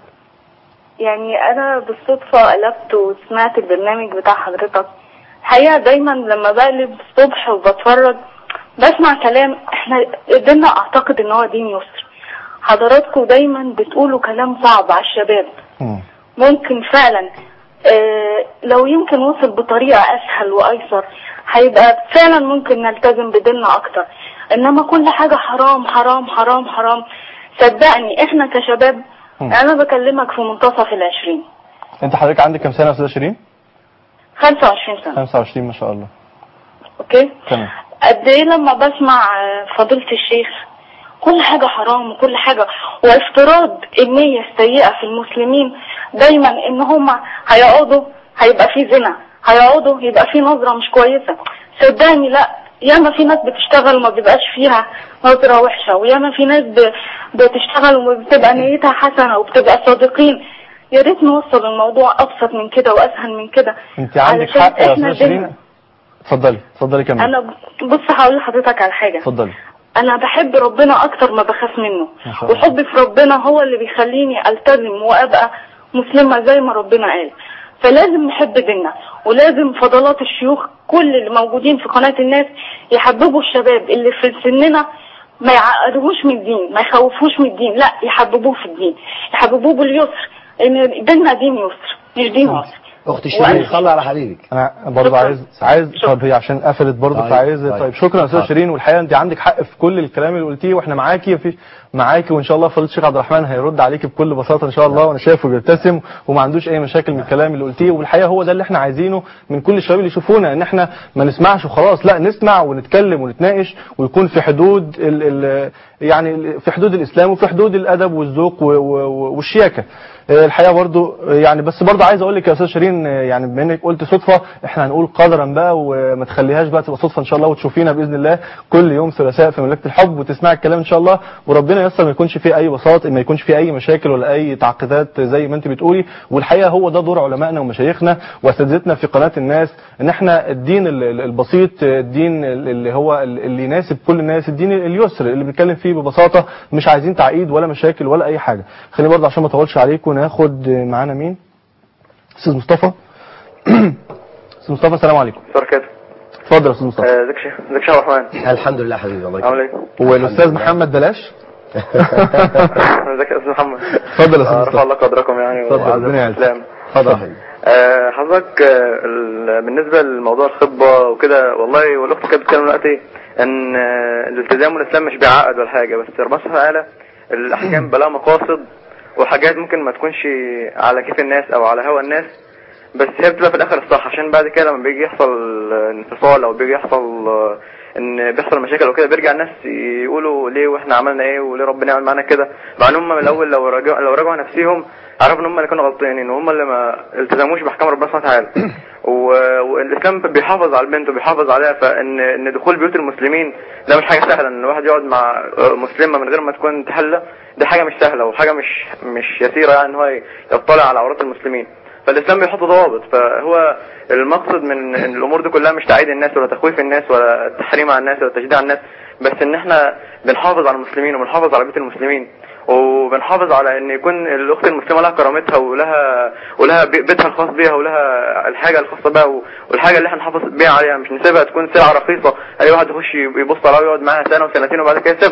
يعني أنا بالصدفة قلبت وسمعت البرنامج بتاع حضرتك الحقيقة دايما لما بقلب الصبح وبتفرج بسمع كلام احنا ديننا اعتقد ان هو دين يسر حضراتكم دايما بتقولوا كلام صعب على الشباب مم. ممكن فعلا اه لو يمكن وصل بطريقة اسهل وايسر هيبقى فعلا ممكن نلتزم بديننا اكتر انما كل حاجة حرام حرام حرام حرام صدقني احنا كشباب مم. انا بكلمك في منتصف العشرين أنت حضرتك عندك كام سنة يا أستاذة شيرين؟ خمسة وعشرين سنة 25 ما شاء الله اوكي تمام قد ايه لما بسمع آه، فضيلة الشيخ كل حاجة حرام وكل حاجة وافتراض النية السيئة في المسلمين دايما ان هما هيقعدوا هيبقى في زنا هيقعدوا يبقى في نظرة مش كويسة صدقني لا ياما في ناس بتشتغل وما بيبقاش فيها نظرة وحشة وياما في ناس ب- بتشتغل وبتبقى نيتها حسنة وبتبقى صادقين يا ريت نوصل الموضوع ابسط من كده واسهل من كده أنت عندك علشان حق يا إحنا أستاذة ديننا- شيرين اتفضلي اتفضلي كمل انا بص هقول لحضرتك على حاجه اتفضلي انا بحب ربنا اكتر ما بخاف منه ما شاء الله. وحبي في ربنا هو اللي بيخليني التزم وابقى مسلمه زي ما ربنا قال فلازم نحب ديننا ولازم فضلات الشيوخ كل اللي موجودين في قناه الناس يحببوا الشباب اللي في سننا ما يعقدوهوش من الدين ما يخوفوش من الدين لا يحببوه في الدين يحببوه باليسر ان ديننا دين يسر مش دين عسر اختي شيرين صلي على حبيبك انا برضه شكراً. عايز عايز شكراً. طب هي عشان قفلت برضه طيب، فعايز طيب. طيب شكرا يا استاذ حاضر. شيرين والحقيقه انت عندك حق في كل الكلام اللي قلتيه واحنا معاكي في معاكي وان شاء الله فضيله الشيخ عبد الرحمن هيرد عليكي بكل بساطه ان شاء الله وانا شايفه بيبتسم وما عندوش اي مشاكل من الكلام اللي قلتيه والحقيقه هو ده اللي احنا عايزينه من كل الشباب اللي يشوفونا ان احنا ما نسمعش وخلاص لا نسمع ونتكلم ونتناقش ويكون في حدود ال ال يعني في حدود الاسلام وفي حدود الادب والذوق و- و- والشياكه آه، الحقيقه برضو آه، يعني بس برضو عايز اقول لك يا استاذ شيرين آه، يعني بما انك قلت صدفه احنا هنقول قدرا بقى وما تخليهاش بقى تبقى صدفه ان شاء الله وتشوفينا باذن الله كل يوم ثلاثاء في مملكه الحب وتسمعي الكلام ان شاء الله وربنا ييسر ما يكونش فيه اي بساط ما يكونش فيه اي مشاكل ولا اي تعقيدات زي ما انت بتقولي والحقيقه هو ده دور علمائنا ومشايخنا واساتذتنا في قناه الناس ان احنا الدين ال- ال- البسيط الدين ال- اللي هو ال- اللي يناسب كل الناس الدين اليسر اللي بنتكلم فيه ببساطه مش عايزين تعقيد ولا مشاكل ولا اي حاجه خليني برضه عشان ما اطولش عليكم ناخد معانا مين استاذ مصطفى استاذ مصطفى السلام عليكم بركاته اتفضل يا استاذ مصطفى ازيك يا شيخ ازيك يا شيخ الرحمن الحمد لله حبيبي الله عامل يكرمك ايه؟ والاستاذ محمد بلاش ازيك يا استاذ محمد اتفضل يا استاذ آه، مصطفى رفع الله قدركم يعني اتفضل، وعزكم ربنا يعزك. الاسلام اتفضل يا حبيبي. آه، حضرتك آه، ال- بالنسبه لموضوع الخطبه وكده والله والاخت كانت بتتكلم دلوقتي ان آه، الالتزام والاسلام مش بيعقد ولا حاجه بس ربنا سبحانه وتعالى الاحكام بلا مقاصد وحاجات ممكن ما تكونش على كيف الناس او على هوى الناس بس هي بتبقى في الاخر الصح عشان بعد كده لما بيجي يحصل انفصال او بيجي يحصل آه، ان بيحصل مشاكل او كده بيرجع الناس يقولوا ليه واحنا عملنا ايه وليه ربنا يعمل معانا كده مع ان هم من الاول لو رجعوا لو رجعوا نفسيهم عرفوا ان هم اللي كانوا غلطانين وهم اللي ما التزموش باحكام ربنا سبحانه وتعالى و- والاسلام بيحافظ على البنت وبيحافظ عليها فان ان دخول بيوت المسلمين ده مش حاجه سهله ان الواحد يقعد مع مسلمه من غير ما تكون تحله دي حاجه مش سهله وحاجه مش مش يسيره يعني ان هو يطلع على عورات المسلمين فالاسلام بيحط ضوابط فهو المقصد من إن الامور دي كلها مش تعيد الناس ولا تخويف الناس ولا التحريم على الناس ولا تشجيع على الناس بس ان احنا بنحافظ على المسلمين وبنحافظ على بيت المسلمين وبنحافظ على ان يكون الاخت المسلمه لها كرامتها ولها ولها بي- بيتها الخاص بيها ولها الحاجه الخاصه بها و- والحاجه اللي احنا نحافظ بيها عليها مش نسيبها تكون سلعه رخيصه اي واحد يخش يبص عليها ويقعد معاها سنه وسنتين وبعد كده يسيبها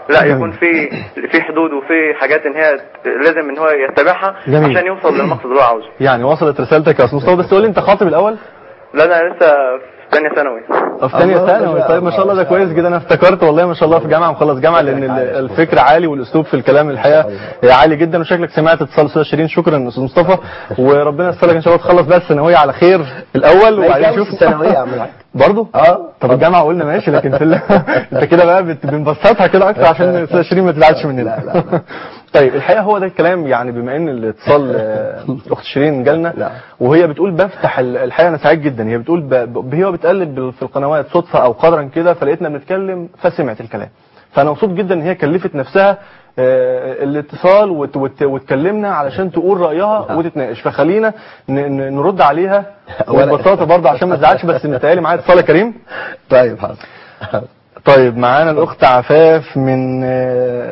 لا يكون في في حدود وفي حاجات ان هي لازم ان هو يتبعها جميل. عشان يوصل للمقصد اللي هو عاوزه يعني وصلت رسالتك يا استاذ مصطفى بس قول لي انت خاطب الاول لا انا لسه في ثانيه ثانوي في ثانية الله ثانوي ما طيب ما شاء الله ده شاء كويس جدا انا افتكرت والله ما شاء الله في جامعة مخلص جامعة لان ال- الفكر عالي والاسلوب في الكلام الحقيقة عالي جدا وشكلك سمعت اتصال استاذ شيرين شكرا استاذ مصطفى وربنا يسترك ان شاء الله تخلص بس الثانوية على خير الاول وبعدين شوف نشوف الثانويه يا عم الحاج برضه اه طب الجامعة قلنا ماشي لكن في ال... انت كده بقى بت- بنبسطها كده اكتر عشان الاستاذ شيرين ما تزعلش مننا لا، لا، لا. طيب الحقيقه هو ده الكلام يعني بما ان الاتصال آه، اخت شيرين جالنا لا. وهي بتقول بفتح ال- الحقيقه انا سعيد جدا هي بتقول ب... ب- هي بتقلب بال- في القنوات صدفه او قدرا كده فلقيتنا بنتكلم فسمعت الكلام فانا مبسوط جدا ان هي كلفت نفسها آه، الاتصال وت... وت... وتكلمنا علشان تقول رايها وتتناقش فخلينا ن... ن- نرد عليها ولا- وببساطه برضه عشان ما تزعلش بس متهيألي معايا اتصال يا كريم طيب حاضر طيب معانا الاخت عفاف من آه،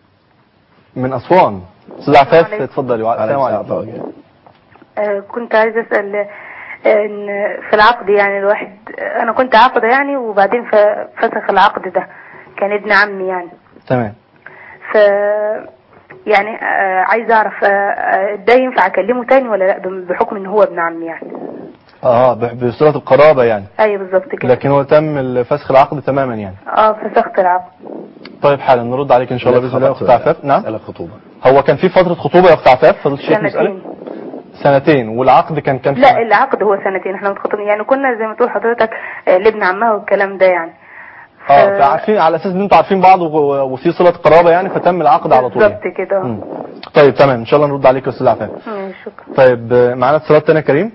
من اسوان استاذ عفاف عليكم. اتفضلي السلام عليكم عليكم آه، كنت عايزة أسأل آه، إن في العقد يعني الواحد آه، أنا كنت عاقدة يعني وبعدين ف- فسخ العقد ده كان ابن عمي يعني تمام ف يعني آه، عايزة أعرف آه، آه، ده ينفع أكلمه تاني ولا لا بم- بحكم إن هو ابن عمي يعني اه ب- بصله القرابه يعني أيوة بالظبط كده لكن هو تم فسخ العقد تماما يعني اه فسخت العقد طيب حالا نرد عليك ان شاء الله باذن الله يا اخت عفاف نعم مسألة خطوبة هو كان في فتره خطوبه يا اخت عفاف فضلت الشيخ مسألة سنتين سنتين والعقد كان كام لا سنه العقد هو سنتين احنا متخطبين يعني كنا زي ما تقول حضرتك آه، لابن عمها والكلام ده يعني اه فعارفين على اساس ان انتوا عارفين بعض و- وفي صله قرابه يعني فتم العقد على طول بالظبط يعني. كده مم. طيب تمام ان شاء الله نرد عليك يا استاذ عفاف مم، شكرا طيب آه، معانا اتصالات تانية يا كريم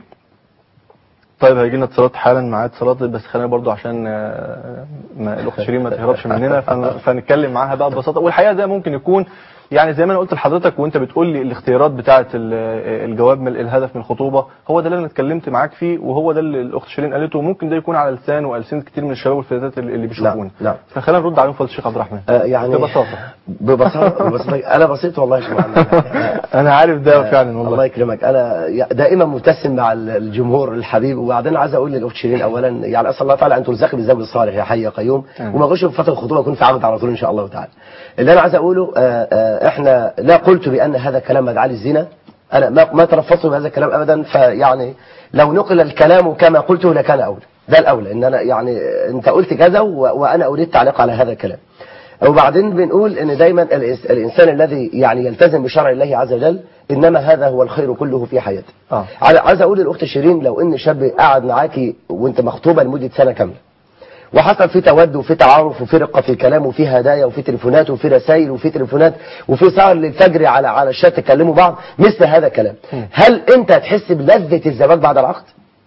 طيب هيجي لنا اتصالات حالا معايا اتصالات بس خلينا برضو عشان آه، ما الاخت شيرين ما تهربش مننا فن- فنتكلم معاها بقى ببساطه والحقيقه ده ممكن يكون يعني زي ما انا قلت لحضرتك وانت بتقول لي الاختيارات بتاعه ال- الجواب من الهدف من الخطوبه هو ده اللي انا اتكلمت معاك فيه وهو ده اللي الاخت شيرين قالته وممكن ده يكون على لسان والسنه كتير من الشباب والفتيات اللي اللي بيشوفونا نعم. فخلينا نرد عليهم فضل الشيخ عبد الرحمن آه يعني ببساطه ببساطة ببساطة أنا بسيط والله يا شيخ محمد انا عارف ده فعلا الله والله يكرمك انا يا- دائما مبتسم مع ال- الجمهور الحبيب وبعدين عايز اقول للاخت شيرين اولا يعني اسال الله تعالى ان ترزقي بالزوج الصالح يا حي يا قيوم آمين. وما اخش في فتره الخطوبه يكون في عقد على طول ان شاء الله تعالى اللي انا عايز اقوله آه، آه، احنا لا قلت بان هذا كلام مدعاة للزنا انا ما ما تلفظت بهذا الكلام ابدا فيعني لو نقل الكلام كما قلته لكان اولى ده الاولى ان انا يعني انت قلت كذا و- وانا اريد تعليق على هذا الكلام وبعدين بنقول ان دايما الإنس- الانسان الذي يعني يلتزم بشرع الله عز وجل انما هذا هو الخير كله في حياته. آه. عايز عايز اقول للاخت شيرين لو ان شاب قعد معاكي وانت مخطوبه لمده سنه كامله وحصل في تود وفي تعارف وفي رقه في الكلام وفي هدايا وفي تليفونات وفي رسائل وفي تليفونات وفي سهر للفجر على على الشات تكلموا بعض مثل هذا الكلام هل انت هتحس بلذه الزواج بعد العقد؟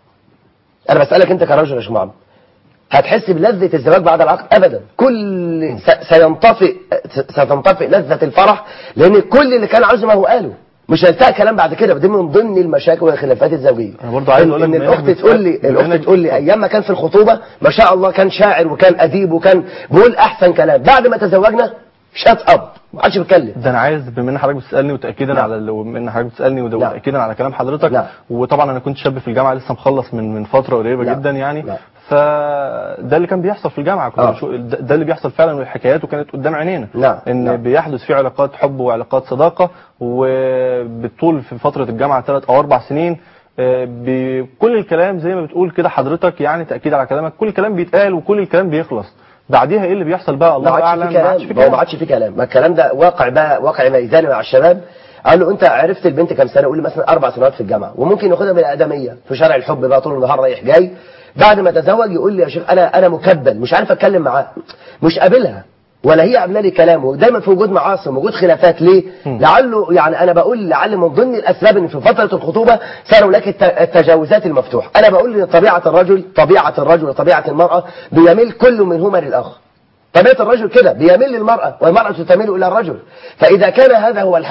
انا بسالك انت كرجل يا شيخ محمد هتحس بلذة الزواج بعد العقد أبدا كل س- سينطفئ س- ستنطفئ لذة الفرح لأن كل اللي كان عاوزه ما هو قاله مش هيلتقى كلام بعد كده دي من ضمن المشاكل والخلافات الزوجيه أنا برضو عايز إن- أقول لك ان بما الاخت إنك تقول لي بتسأل- بما الاخت إنك- تقول لي ايام ما كان في الخطوبه ما شاء الله كان شاعر وكان اديب وكان بيقول احسن كلام بعد ما تزوجنا شات اب ما عادش بيتكلم ده انا عايز بما ان حضرتك بتسالني وتاكيدا نعم. على بما ان حضرتك بتسالني وده- نعم. وتاكيدا على كلام حضرتك نعم. وطبعا انا كنت شاب في الجامعه لسه مخلص من من فتره قريبه نعم. جدا يعني نعم. فده اللي كان بيحصل في الجامعه كنا آه. بنشوف- ده ده اللي بيحصل فعلا والحكايات وكانت قدام عينينا نعم. ان نعم. بيحدث فيه علاقات حب وعلاقات صداقه وبالطول في فتره الجامعه ثلاث او اربع سنين آه، بكل الكلام زي ما بتقول كده حضرتك يعني تاكيد على كلامك كل الكلام بيتقال وكل الكلام بيخلص بعديها ايه اللي بيحصل بقى ما الله عادش اعلم في كلام ما هو ما عادش في كلام ما الكلام ده واقع بقى واقع ميداني مع الشباب قال له انت عرفت البنت كام سنه يقول لي مثلا اربع سنوات في الجامعه وممكن ياخدها بالادميه في شارع الحب بقى طول النهار رايح جاي بعد ما تزوج يقول لي يا شيخ انا انا مكبل مش عارف اتكلم معاه مش قابلها ولا هي قابله لي كلامه دايما في وجود معاصي وجود خلافات ليه لعله يعني انا بقول لعل من ضمن الاسباب ان في فتره الخطوبه صار هناك الت- التجاوزات المفتوحه انا بقول ان طبيعه الرجل طبيعه الرجل وطبيعه المراه بيميل كل منهما للاخر طبيعة الرجل كده بيميل للمرأة والمرأة تميل إلى الرجل فإذا كان هذا هو الحال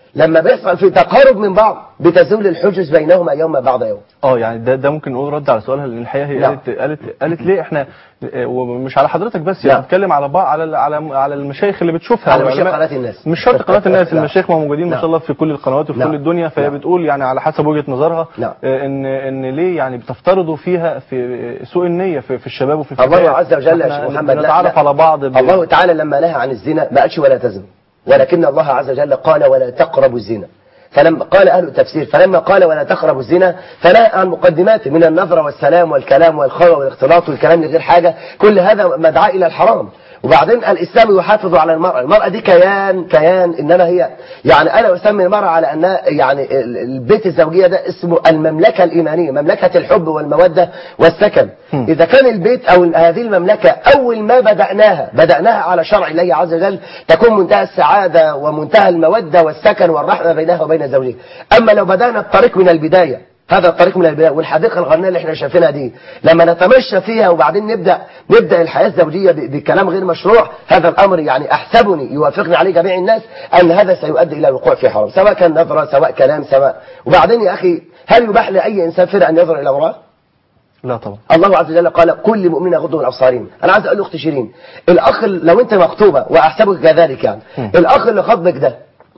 لما بيحصل في تقارب من بعض بتزول الحجز بينهما يوم بعد يوم اه يعني ده ده ممكن نقول رد على سؤالها لان الحقيقه هي نعم. قالت قالت قالت ليه احنا آه، ومش على حضرتك بس يعني نعم. بتتكلم على بعض على على على المشايخ اللي بتشوفها على والعلماء. مشايخ قناة الناس. مش شرط قناه الناس نعم. المشايخ ما موجودين ما نعم. شاء الله في كل القنوات وفي نعم. كل الدنيا فهي نعم. بتقول يعني على حسب وجهه نظرها نعم. آه، ان ان ليه يعني بتفترضوا فيها في سوء النيه في, في الشباب وفي الله الفتيات. عز وجل يا إحنا شيخ محمد لا- نتعرف لا. على بعض ب- الله تعالى لما نهى عن الزنا ما قالش ولا تزن ولكن الله عز وجل قال ولا تقربوا الزنا فلما قال أهل التفسير فلما قال ولا تقربوا الزنا فنهى عن مقدمات من النظرة والسلام والكلام والخلوة والاختلاط والكلام لغير حاجة كل هذا مدعاة إلى الحرام وبعدين الإسلام يحافظ على المرأة المرأة دي كيان كيان إنما هي يعني أنا أسمي المرأة على أنها يعني ال- البيت الزوجية ده اسمه المملكة الإيمانية مملكة الحب والمودة والسكن إذا كان البيت أو هذه المملكة أول ما بدأناها بدأناها على شرع الله عز وجل تكون منتهى السعادة ومنتهى المودة والسكن والرحمة بينها وبين زوجها أما لو بدأنا الطريق من البداية هذا الطريق من البداية والحديقة الغنية اللي احنا شايفينها دي لما نتمشى فيها وبعدين نبدأ نبدأ الحياة الزوجية ب- بكلام غير مشروع هذا الأمر يعني أحسبني يوافقني عليه جميع الناس أن هذا سيؤدي إلى الوقوع في حرام سواء كان نظرة سواء كلام سواء وبعدين يا أخي هل يباح لأي إنسان فينا أن ينظر إلى امرأة؟ لا طبعا الله عز وجل قال كل مؤمن يغض من ابصارهم انا عايز اقول لاختي شيرين الاخ لو انت مخطوبه واحسبك كذلك يعني الاخ اللي خطبك ده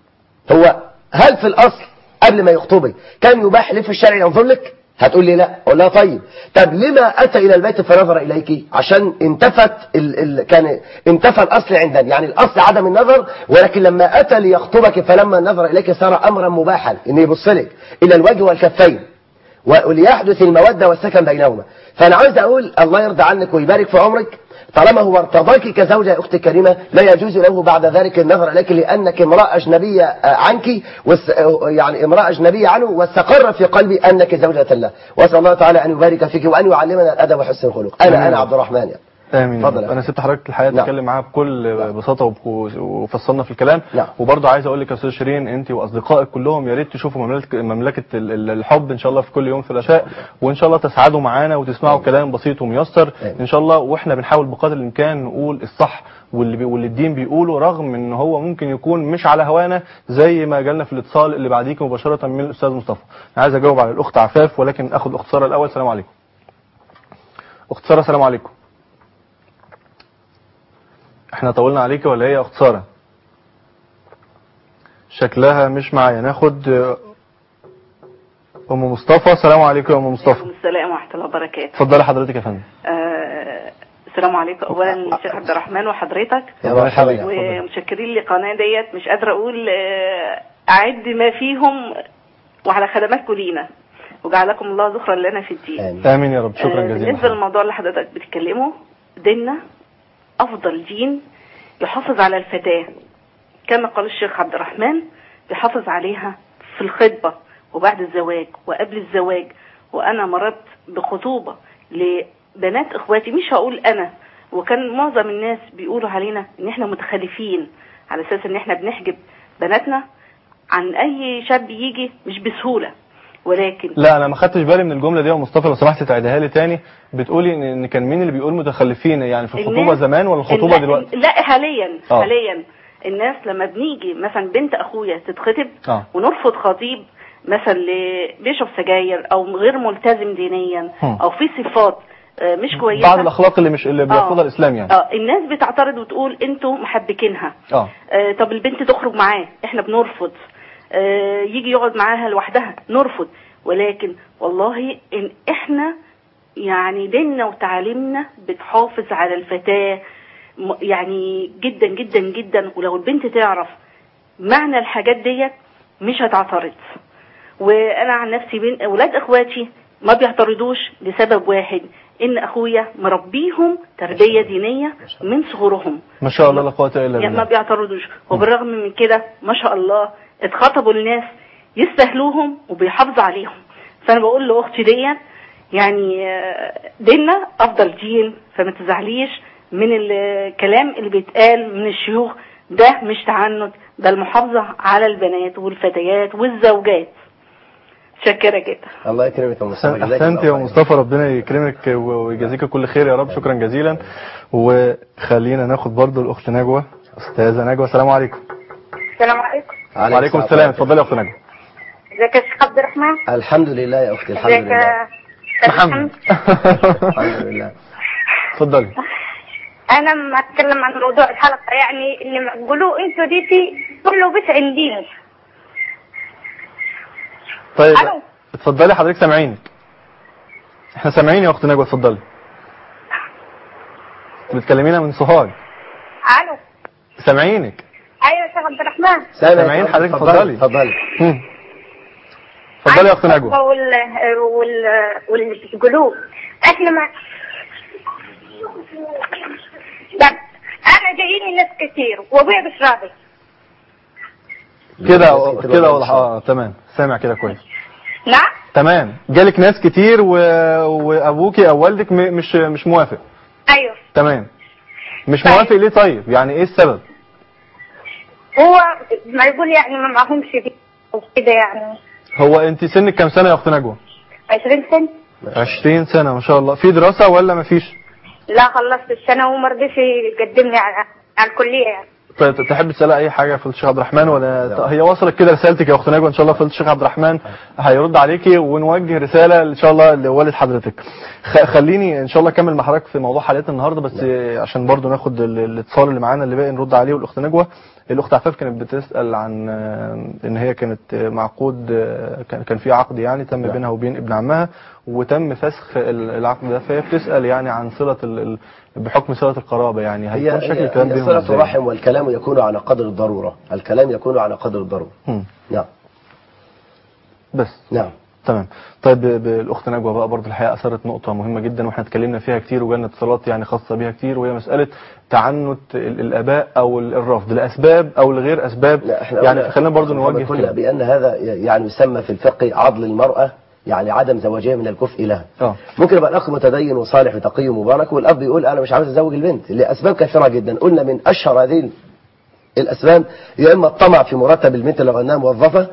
هو هل في الاصل قبل ما يخطبك كان يباح ليه في الشرع ينظر لك هتقول لي لا اقول لها طيب طب لما اتى الى البيت فنظر اليك عشان انتفت ال... ال... كان انتفى الاصل عندنا يعني الاصل عدم النظر ولكن لما اتى ليخطبك فلما نظر اليك صار امرا مباحا ان يبص لك الى الوجه والكفين وليحدث المودة والسكن بينهما فأنا عاوز أقول الله يرضى عنك ويبارك في عمرك طالما هو ارتضاك كزوجة يا أختي الكريمة لا يجوز له بعد ذلك النظر إليك لأنك امرأة أجنبية آه، عنك وس يعني امرأة أجنبية عنه واستقر في قلبي أنك زوجة له وأسأل الله تعالى أن يبارك فيك وأن يعلمنا الأدب وحسن الخلق أنا أنا عبد الرحمن يعني امين اتفضل يا انا سبت حضرتك الحقيقه نعم. تتكلم معاها بكل بساطه وب- وفصلنا في الكلام نعم. وبرضه عايز اقول لك يا استاذ شيرين انت واصدقائك كلهم يا ريت تشوفوا مملكه مملكه ال- ال- الحب ان شاء الله في كل يوم ثلاثاء وان شاء الله تسعدوا معانا وتسمعوا كلام بسيط وميسر آمين. ان شاء الله واحنا بنحاول بقدر الامكان نقول الصح واللي بي واللي الدين بيقوله رغم ان هو ممكن يكون مش على هوانا زي ما جالنا في الاتصال اللي بعديك مباشره من الاستاذ مصطفى انا عايز اجاوب على الاخت عفاف ولكن اخد اخت ساره الاول السلام عليكم اخت ساره السلام عليكم احنا طولنا عليك ولا هي يا اخت ساره شكلها مش معايا ناخد آه، ام مصطفى السلام عليكم يا ام مصطفى عليكم السلام ورحمة الله وبركاته اتفضلي حضرتك يا فندم آه السلام عليكم أولا الشيخ عبد الرحمن وحضرتك يا مرحبا يا ومشكرين للقناة ديت مش قادرة أقول آه أعد ما فيهم وعلى خدماتكم لينا وجعلكم الله ذخرا لنا في الدين آمين. امين يا رب شكرا آه، جزيلا بالنسبة للموضوع اللي حضرتك بتتكلمه ديننا أفضل دين يحافظ على الفتاة كما قال الشيخ عبد الرحمن بيحافظ عليها في الخطبة وبعد الزواج وقبل الزواج وأنا مررت بخطوبة لبنات إخواتي مش هقول أنا وكان معظم الناس بيقولوا علينا إن إحنا متخلفين على أساس إن إحنا بنحجب بناتنا عن أي شاب يجي مش بسهولة ولكن لا انا ما خدتش بالي من الجمله دي يا مصطفى لو سمحت تعيدها لي تاني بتقولي ان إن كان مين اللي بيقول متخلفين يعني في الخطوبه الناس- زمان ولا الخطوبه الناس- دلوقتي لا حاليا آه. حاليا الناس لما بنيجي مثلا بنت اخويا تتخطب آه. ونرفض خطيب مثلا اللي بيشرب سجاير او غير ملتزم دينيا هم. او في صفات آه، مش كويسه بعض الاخلاق اللي مش اللي بيرفضها الاسلام يعني اه الناس بتعترض وتقول انتوا محبكينها اه آه طب البنت تخرج معاه احنا بنرفض آه يجي يقعد معاها لوحدها نرفض ولكن والله ان احنا يعني ديننا وتعاليمنا بتحافظ على الفتاة م- يعني جدا جدا جدا ولو البنت تعرف معنى الحاجات ديت مش هتعترض وانا عن نفسي بين اولاد اخواتي ما بيعترضوش لسبب واحد ان اخويا مربيهم تربية دينية من صغرهم ما شاء الله لا قوه الا يعني ما بالله بيعترضوش وبالرغم من كده ما شاء الله اتخطبوا لناس يستاهلوهم وبيحافظوا عليهم فانا بقول لاختي ديت يعني آه، ديننا افضل دين فما تزعليش من الكلام اللي بيتقال من الشيوخ ده مش تعنت ده المحافظة على البنات والفتيات والزوجات شكرا جدا الله يكرمك يا مصطفى جزاك احسنت الله يا خير. مصطفى ربنا يكرمك ويجازيك كل خير يا رب شكرا جزيلا وخلينا ناخد برضو الاخت نجوى استاذه نجوى السلام عليكم السلام عليكم وعليكم السلام اتفضلي يا اخت نجوى ازيك يا شيخ عبد الرحمن الحمد لله يا اختي الحمد ازيك لله يا أستاذ محمد الحمد لله اتفضلي انا ما اتكلم عن موضوع الحلقه يعني اللي ما تقولوه انتوا دي في كله بس عندي طيب ألو. اتفضلي حضرتك سامعينك احنا سامعين يا اخت نجوى اتفضلي بتكلمينا من سوهاج الو سامعينك ايوه يا شيخ عبد الرحمن سامعين حضرتك؟ اتفضلي. اتفضلي مم. اتفضلي يا اخت عن نجوى الخطبة وال وال واللي بتقولوه احنا ما طب انا جاييني ناس كتير وابويا مش راضي كده بس كده كده بقى واضح اه تمام سامع كده كويس نعم تمام جالك ناس كتير و... وابوكي او والدك م... مش مش موافق ايوه تمام مش طيب. موافق ليه طيب يعني ايه السبب هو ما يقول يعني ما معهمش دي وكده يعني هو انت سنك كام سنه يا اخت نجوى 20 سنة 20 سنه ما شاء الله في دراسه ولا ما فيش لا خلصت السنة وما رضيش يقدمني على على الكلية يعني طيب تحب تسال اي حاجه في الشيخ عبد الرحمن ولا هي وصلت كده رسالتك يا اخت نجوى ان شاء الله في الشيخ عبد الرحمن هيرد عليكي ونوجه رساله ان شاء الله لوالد حضرتك خ- خليني ان شاء الله اكمل مع حضرتك في موضوع حلقتنا النهارده بس عشان برضو ناخد ال- الاتصال اللي معانا اللي باقي نرد عليه والاخت نجوى الاخت عفاف كانت بتسال عن آه، ان هي كانت آه، معقود آه، كان كان في عقد يعني تم نعم. بينها وبين ابن عمها وتم فسخ ال- العقد ده فهي بتسال يعني عن صله ال- ال- بحكم صله القرابه يعني هي هيكون شكل هي, الكلام هي بينهم صلة إزاي؟ الرحم والكلام يكون على قدر الضرورة الكلام يكون على قدر الضرورة مم. نعم بس نعم تمام طيب ب- ب- الاخت نجوى بقى برضه الحقيقه اثرت نقطه مهمه جدا واحنا اتكلمنا فيها كتير وجالنا اتصالات يعني خاصه بيها كتير وهي مساله تعنت ال- الاباء او ال- الرفض لاسباب او لغير اسباب لا احنا يعني قلنا- خلينا برضه محمد نوجه قلنا كده بأن هذا يعني يسمى في الفقه عضل المرأة يعني عدم زواجها من الكفء لها اه ممكن يبقى الاخ متدين وصالح وتقي ومبارك والاب يقول انا مش عاوز ازوج البنت لاسباب كثيره جدا قلنا من اشهر هذه الاسباب يا اما الطمع في مرتب البنت اللي غناها موظفه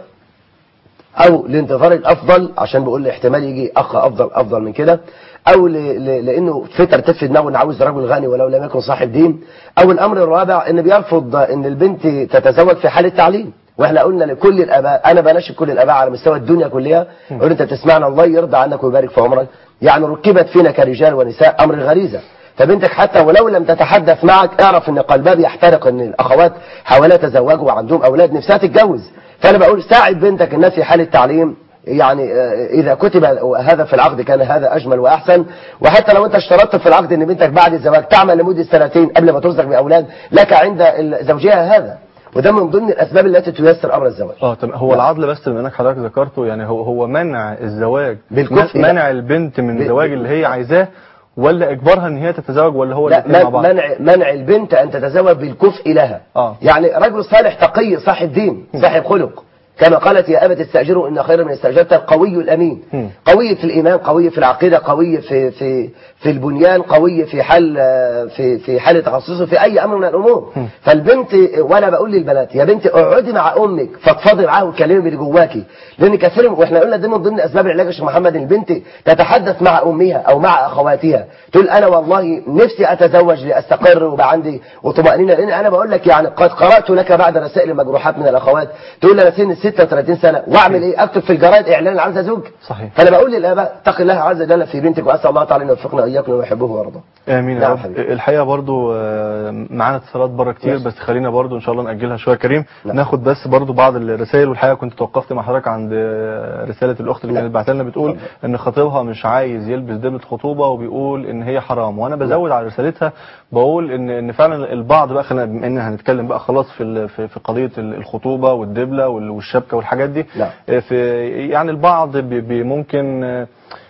او الانتظار الافضل عشان بقول لي احتمال يجي اخ افضل افضل من كده او ل... ل... لانه فتر تف في دماغه انه عاوز رجل غني ولو لم يكن صاحب دين او الامر الرابع ان بيرفض ان البنت تتزوج في حال التعليم واحنا قلنا لكل الاباء انا بناشد كل الاباء على مستوى الدنيا كلها قول انت تسمعنا الله يرضى عنك ويبارك في عمرك يعني ركبت فينا كرجال ونساء امر غريزه فبنتك حتى ولو لم تتحدث معك اعرف ان قلبها بيحترق ان الاخوات حاولوا يتزوجوا وعندهم اولاد نفسها تتجوز فانا بقول ساعد بنتك الناس في حال التعليم يعني آه، اذا كتب هذا في العقد كان هذا اجمل واحسن وحتى لو انت اشترطت في العقد ان بنتك بعد الزواج تعمل لمده سنتين قبل ما ترزق باولاد لك عند ال- زوجها هذا وده من ضمن الاسباب التي تيسر امر الزواج اه تمام هو نعم. العدل بس بما انك حضرتك ذكرته يعني هو هو منع الزواج بالكفء، منع لا. البنت من ب- الزواج اللي هي عايزاه ولا اجبارها ان هي تتزوج ولا هو لا الاثنين مع من- بعض منع منع البنت ان تتزوج بالكفء لها آه. يعني رجل صالح تقي صاحب دين صاحب خلق كما قالت يا أبت استأجروا إن خير من استأجرت القوي الأمين مم. قوي في الإيمان قوي في العقيدة قوي في في في البنيان قوي في حال في في حال تخصصه في أي أمر من الأمور فالبنت وأنا بقول للبنات يا بنت اقعدي مع أمك فضفضي معاها واتكلمي باللي جواكي لأن كثير واحنا قلنا ده من ضمن أسباب العلاج يا شيخ محمد إن البنت تتحدث مع أمها أو مع أخواتها تقول أنا والله نفسي أتزوج لأستقر ويبقى عندي وطمأنينة لأن أنا بقول لك يعني قد قرأت لك بعد رسائل المجروحات من الأخوات تقول لي أنا سن 36 سنة وأعمل إيه أكتب في الجرايد إعلان أنا عاوز أزوج صحيح. فأنا بقول للآباء اتق الله عز وجل في بنتك وأسأل الله تعالى أن يوفقنا وإياكم ويحبه ويرضى امين يا نعم رب حبيبي. الحقيقه برضو آه، معانا اتصالات بره كتير ماشي. بس خلينا برضو ان شاء الله ناجلها شويه كريم نعم. ناخد بس برضو بعض الرسائل والحقيقه كنت توقفت مع حضرتك عند آه، رساله الاخت اللي نعم. كانت بعتها لنا بتقول اتفضل. ان خطيبها مش عايز يلبس دبله خطوبه وبيقول ان هي حرام وانا بزود على رسالتها بقول ان ان فعلا البعض بقى خلينا بما ان هنتكلم بقى خلاص في ال- في في قضيه ال- الخطوبه والدبله وال- والشبكه والحاجات دي نعم. آه، في يعني البعض بي بي ممكن آه،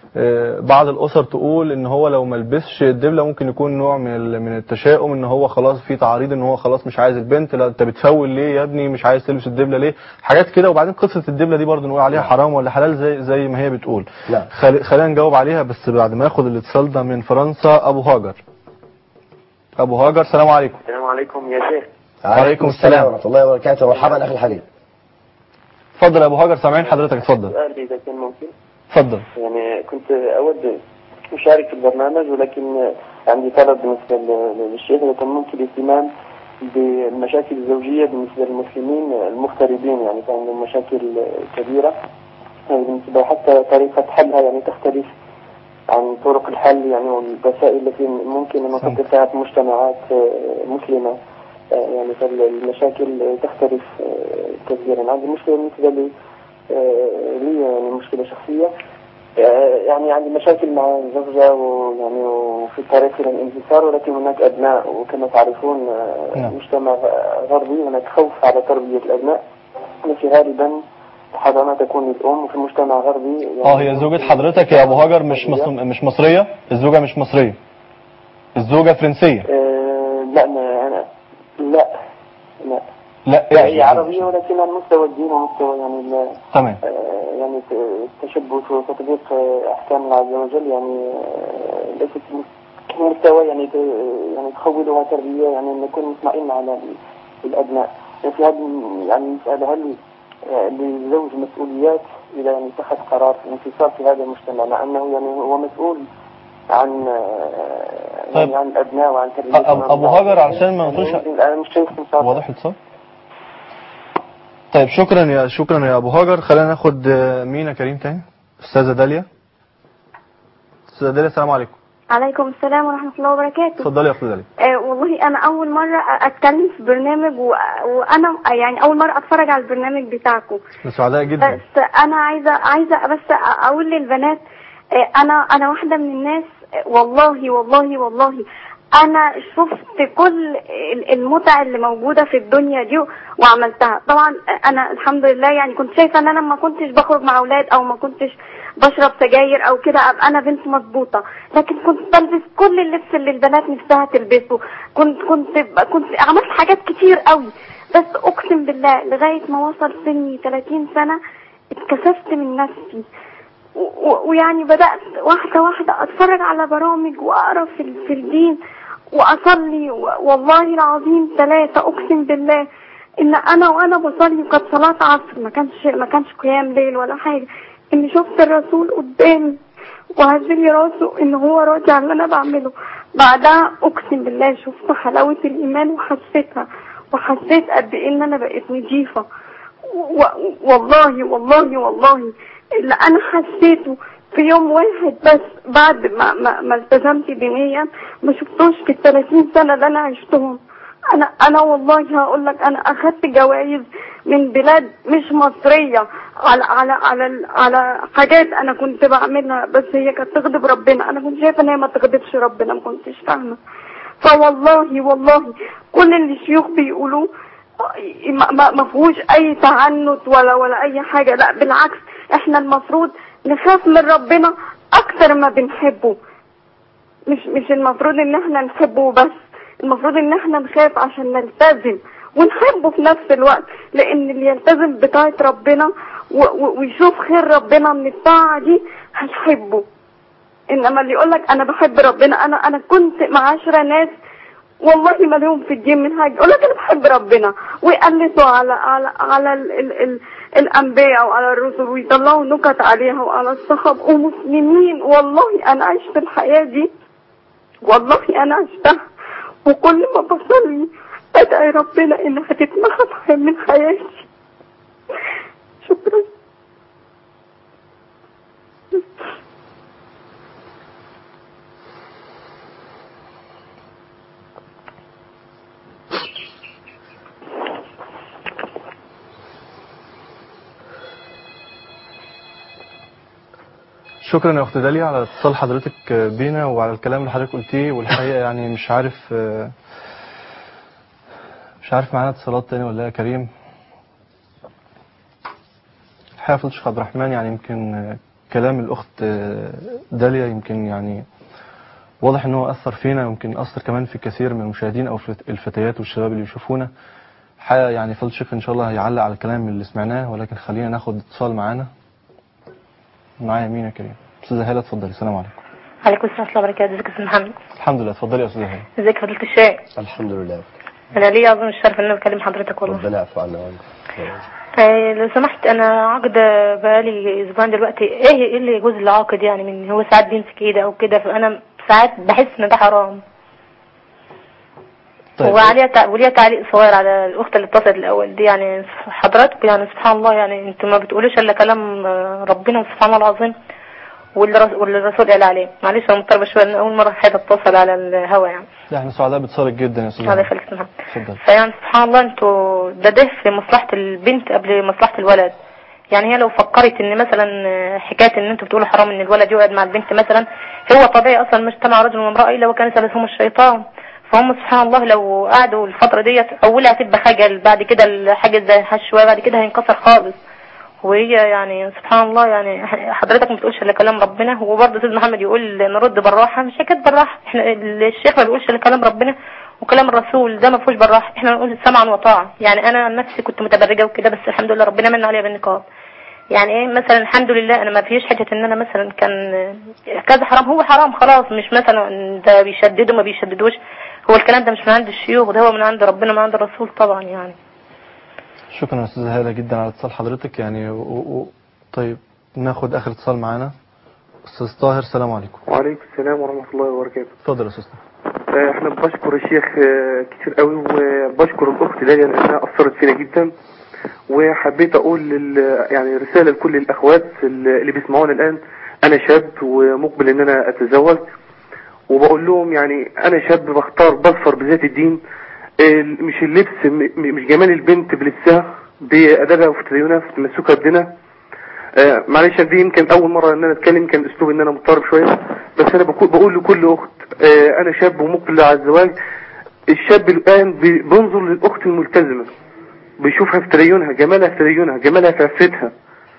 آه، بعض الاسر تقول ان هو لو ما لبسش الدبله ممكن يكون نوع من ال- من التشاؤم ان هو خلاص في تعريض ان هو خلاص مش عايز البنت لا انت بتفول ليه يا ابني مش عايز تلبس الدبله ليه حاجات كده وبعدين قصه الدبله دي برضه نقول عليها حرام ولا حلال زي زي ما هي بتقول نعم. خل- خلينا نجاوب عليها بس بعد ما ياخد الاتصال ده من فرنسا ابو هاجر ابو هاجر السلام عليكم السلام عليكم يا شيخ وعليكم السلام. ورحمة الله وبركاته مرحبا أخي الحبيب اتفضل يا ابو هاجر سامعين حضرتك اتفضل سؤال إذا كان ممكن اتفضل يعني كنت أود أشارك في البرنامج ولكن عندي طلب بالنسبة ل- للشيخ إذا كان ممكن الاهتمام بالمشاكل الزوجية بالنسبة للمسلمين المغتربين يعني كان عندهم مشاكل كبيرة يعني بالنسبة حتى طريقة حلها يعني تختلف عن طرق الحل يعني والوسائل التي ممكن أن نفكر فيها في مجتمعات آه، مسلمة آه، يعني فالمشاكل تختلف آه، كثيرا عندي مشكلة بالنسبة لي آه، لي يعني مشكلة شخصية آه، يعني عندي مشاكل مع الزوجة ويعني وفي الطريق إلى الانتصار ولكن هناك أبناء وكما تعرفون آه، نعم. مجتمع غربي هناك خوف على تربية الأبناء التي غالبا حضانة تكون الأم وفي مجتمع غربي يعني اه هي زوجة حضرتك يا ابو هاجر مش مص... مش مصرية الزوجة مش مصرية الزوجة فرنسية آه، لا ما أنا لا لا لا لا هي عربية ولكن على مستوى الدين ومستوى يعني ال- تمام آه، يعني ت- التشبث وتطبيق آه، أحكام الله عز وجل يعني آه، ليست مس- مستوى يعني ت- يعني تخولها تربية يعني أن نكون مطمئن على ال- الأبناء يعني في هذه يعني المسألة هل آه، للزوج مسؤوليات إذا يعني اتخذ قرار في الانفصال في هذا المجتمع مع أنه يعني هو مسؤول عن آه، طيب. يعني عن الأبناء وعن تربيتهم أب- أبو هاجر علشان ما نطولش- يعني أنا مش شايف إن شاء الله واضح الاتصال طيب شكرا يا شكرا يا ابو هاجر خلينا ناخد آه، مين يا كريم تاني استاذه داليا استاذه داليا السلام عليكم عليكم السلام ورحمة الله وبركاته اتفضلي يا استاذه داليا آه والله أنا أول مرة أتكلم في برنامج و... وأنا يعني أول مرة أتفرج على البرنامج بتاعكم سعداء جدا بس أنا عايزة عايزة بس أقول للبنات آه أنا أنا واحدة من الناس آه، والله والله والله أنا شفت كل ال- المتع اللي موجودة في الدنيا دي وعملتها طبعا أنا الحمد لله يعني كنت شايفة إن أنا ما كنتش بخرج مع أولاد أو ما كنتش بشرب سجاير او كده ابقى انا بنت مظبوطه لكن كنت بلبس كل اللبس اللي البنات نفسها تلبسه كنت كنت كنت عملت حاجات كتير قوي بس اقسم بالله لغايه ما وصل سني 30 سنه اتكسفت من نفسي و- و- ويعني بدات واحده واحده اتفرج على برامج واقرا في ال- في الدين واصلي و- والله العظيم ثلاثه اقسم بالله ان انا وانا بصلي كانت صلاه عصر ما كانش ما كانش قيام ليل ولا حاجه اني شفت الرسول قدامي وهزلي راسه ان هو راضي على اللي انا بعمله بعدها اقسم بالله شفت حلاوه الايمان وحسيتها وحسيت قد ايه ان انا بقيت نضيفه و- والله والله والله اللي انا حسيته في يوم واحد بس بعد ما ما, ما التزمت دينيا ما شفتوش في ال 30 سنه اللي انا عشتهم انا انا والله هقول لك انا اخدت جوائز من بلاد مش مصريه على على على ال- على حاجات انا كنت بعملها بس هي كانت تغضب ربنا انا كنت شايفه ان هي ما تغضبش ربنا ما كنتش فاهمه فوالله والله كل اللي الشيوخ بيقولوه ما ما ما فيهوش اي تعنت ولا ولا اي حاجه لا بالعكس احنا المفروض نخاف من ربنا اكتر ما بنحبه مش مش المفروض ان احنا نحبه بس المفروض ان احنا نخاف عشان نلتزم ونحبه في نفس الوقت لان اللي يلتزم بطاعة ربنا و- و- ويشوف خير ربنا من الطاعة دي هيحبه انما اللي يقولك انا بحب ربنا انا انا كنت مع عشرة ناس والله ما لهم في الدين من حاجه يقول لك انا بحب ربنا ويقلسوا على على على ال ال ال الانبياء وعلى الرسل ويطلعوا نكت عليها وعلى الصحابه ومسلمين والله انا عشت الحياه دي والله انا عشتها وكل ما بصلي ادعي ربنا انها تتمحى من حياتي شكرا شكرا يا اخت داليا على اتصال حضرتك بينا وعلى الكلام اللي حضرتك قلتيه والحقيقه يعني مش عارف مش عارف معانا اتصالات تاني ولا إيه يا كريم الحقيقه فضل الشيخ عبد الرحمن يعني يمكن كلام الاخت داليا يمكن يعني واضح ان هو اثر فينا يمكن اثر كمان في كثير من المشاهدين او في الفتيات والشباب اللي يشوفونا الحقيقه يعني فضل الشيخ ان شاء الله هيعلق على الكلام اللي سمعناه ولكن خلينا ناخد اتصال معانا معايا مين يا كريم استاذه هاله اتفضلي السلام عليكم عليكم السلام ورحمة الله وبركاته ازيك يا استاذ محمد الحمد لله اتفضلي يا استاذه هاله ازيك يا فضيلة الشيخ الحمد لله انا ليا عظيم الشرف ان انا بكلم حضرتك والله ربنا يعفو عنا وعنك آه، لو سمحت انا عاقدة بقالي اسبوعين دلوقتي ايه ايه اللي يجوز العاقد يعني من هو ساعات بيمسك ايدي او كده فانا ساعات بحس ان ده حرام طيب. وعليها تع... وليها تعليق صغير على الاخت اللي اتصلت الاول دي يعني حضراتكم يعني سبحان الله يعني انتوا ما بتقولوش الا كلام آه، ربنا سبحان الله العظيم واللي رس- واللي الرسول قال عليه معلش انا مضطربه شويه لان اول مره حد اتصل على الهوا يعني لا احنا سعداء باتصالك جدا يا استاذ هذا أحمد. يخليك سبحان اتفضل فيعني سبحان الله انتوا ده ده في مصلحة البنت قبل مصلحة الولد يعني هي لو فكرت ان مثلا حكاية ان انتوا بتقولوا حرام ان الولد يقعد مع البنت مثلا هو طبيعي اصلا مش اجتمع رجل وامرأة الا وكان سلسهم الشيطان فهم سبحان الله لو قعدوا الفترة ديت اولها هتبقى خجل بعد كده الحاجة زي هش شوية بعد كده هينكسر خالص وهي يعني سبحان الله يعني حضرتك ما بتقولش الا كلام ربنا وبرضه استاذ محمد يقول نرد بالراحه مش حكايه بالراحه احنا الشيخ ما بيقولش الا كلام ربنا وكلام الرسول ده ما فيهوش بالراحه احنا نقول سمعا وطاعه يعني انا عن نفسي كنت متبرجه وكده بس الحمد لله ربنا من عليا بالنقاب يعني ايه مثلا الحمد لله انا ما فيش حته ان انا مثلا كان كذا حرام هو حرام خلاص مش مثلا ده بيشددوا ما بيشددوش هو الكلام ده مش من عند الشيوخ ده هو من عند ربنا من عند الرسول طبعا يعني شكرا يا استاذه هاله جدا على اتصال حضرتك يعني و... و... طيب ناخد اخر اتصال معانا استاذ طاهر السلام عليكم وعليكم السلام ورحمة الله وبركاته اتفضل يا استاذ طاهر. آه، احنا بشكر الشيخ آه، كتير قوي وبشكر الاخت داليا لانها اثرت فينا جدا وحبيت اقول لل- يعني رسالة لكل الاخوات اللي بيسمعونا الان انا شاب ومقبل ان انا اتزوج وبقول لهم يعني انا شاب بختار بظفر بذات الدين آه، مش اللبس م- م- مش جمال البنت بلبسها بأدبها وفي تدينها في تمسكها بدينها آه، معلش دي يمكن اول مرة ان انا اتكلم كان اسلوب ان انا مضطرب شوية بس انا بقول, بقول لكل اخت آه، انا شاب ومقبل على الزواج الشاب الان بي- بينظر للاخت الملتزمة بيشوفها في تدينها جمالها في تدينها جمالها في عفتها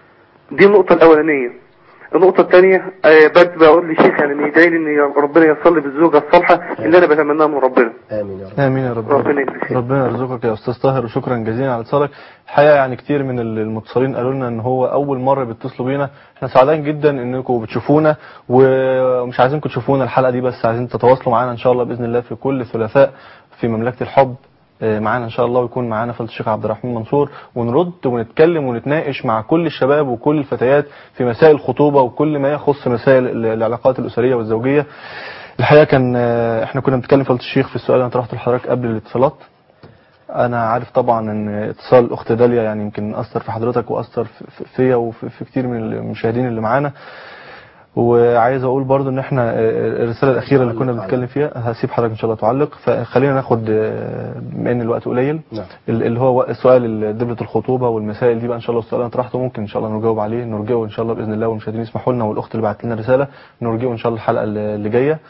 دي النقطة الاولانية النقطة الثانية آه، بد بقول للشيخ يعني ان يدعي لي ان يا ربنا يصل لي بالزوجة الصالحة اللي انا بتمناها من ربنا امين يا رب امين يا رب ربنا يجزيك خير. ربنا يرزقك يا استاذ طاهر وشكرا جزيلا على اتصالك الحقيقه يعني كتير من المتصلين قالوا لنا ان هو اول مره بيتصلوا بينا احنا سعدان جدا انكم بتشوفونا ومش عايزينكم تشوفونا الحلقه دي بس عايزين تتواصلوا معانا ان شاء الله باذن الله في كل ثلاثاء في مملكه الحب آه، معانا ان شاء الله ويكون معانا فضيله الشيخ عبد الرحمن منصور ونرد ونتكلم ونتناقش مع كل الشباب وكل الفتيات في مسائل الخطوبه وكل ما يخص مسائل ال- العلاقات الاسريه والزوجيه الحقيقه كان آه، احنا كنا بنتكلم فضيله الشيخ في السؤال اللي انا طرحته لحضرتك قبل الاتصالات انا عارف طبعا ان اتصال الاخت داليا يعني يمكن اثر في حضرتك واثر في- في- فيا وفي في كتير من المشاهدين اللي معانا وعايز اقول برضو ان احنا آه، الرساله الاخيره اللي كنا بنتكلم فيها هسيب حضرتك ان شاء الله تعلق فخلينا ناخد آه، بما ان الوقت قليل نعم. ال- اللي هو سؤال دبلة الخطوبة والمسائل دي بقى ان شاء الله السؤال انا طرحته ممكن ان شاء الله نجاوب عليه نرجعه ان شاء الله باذن الله والمشاهدين يسمحوا لنا والاخت اللي بعت لنا رسالة نرجعه ان شاء الله الحلقة اللي اللي جاية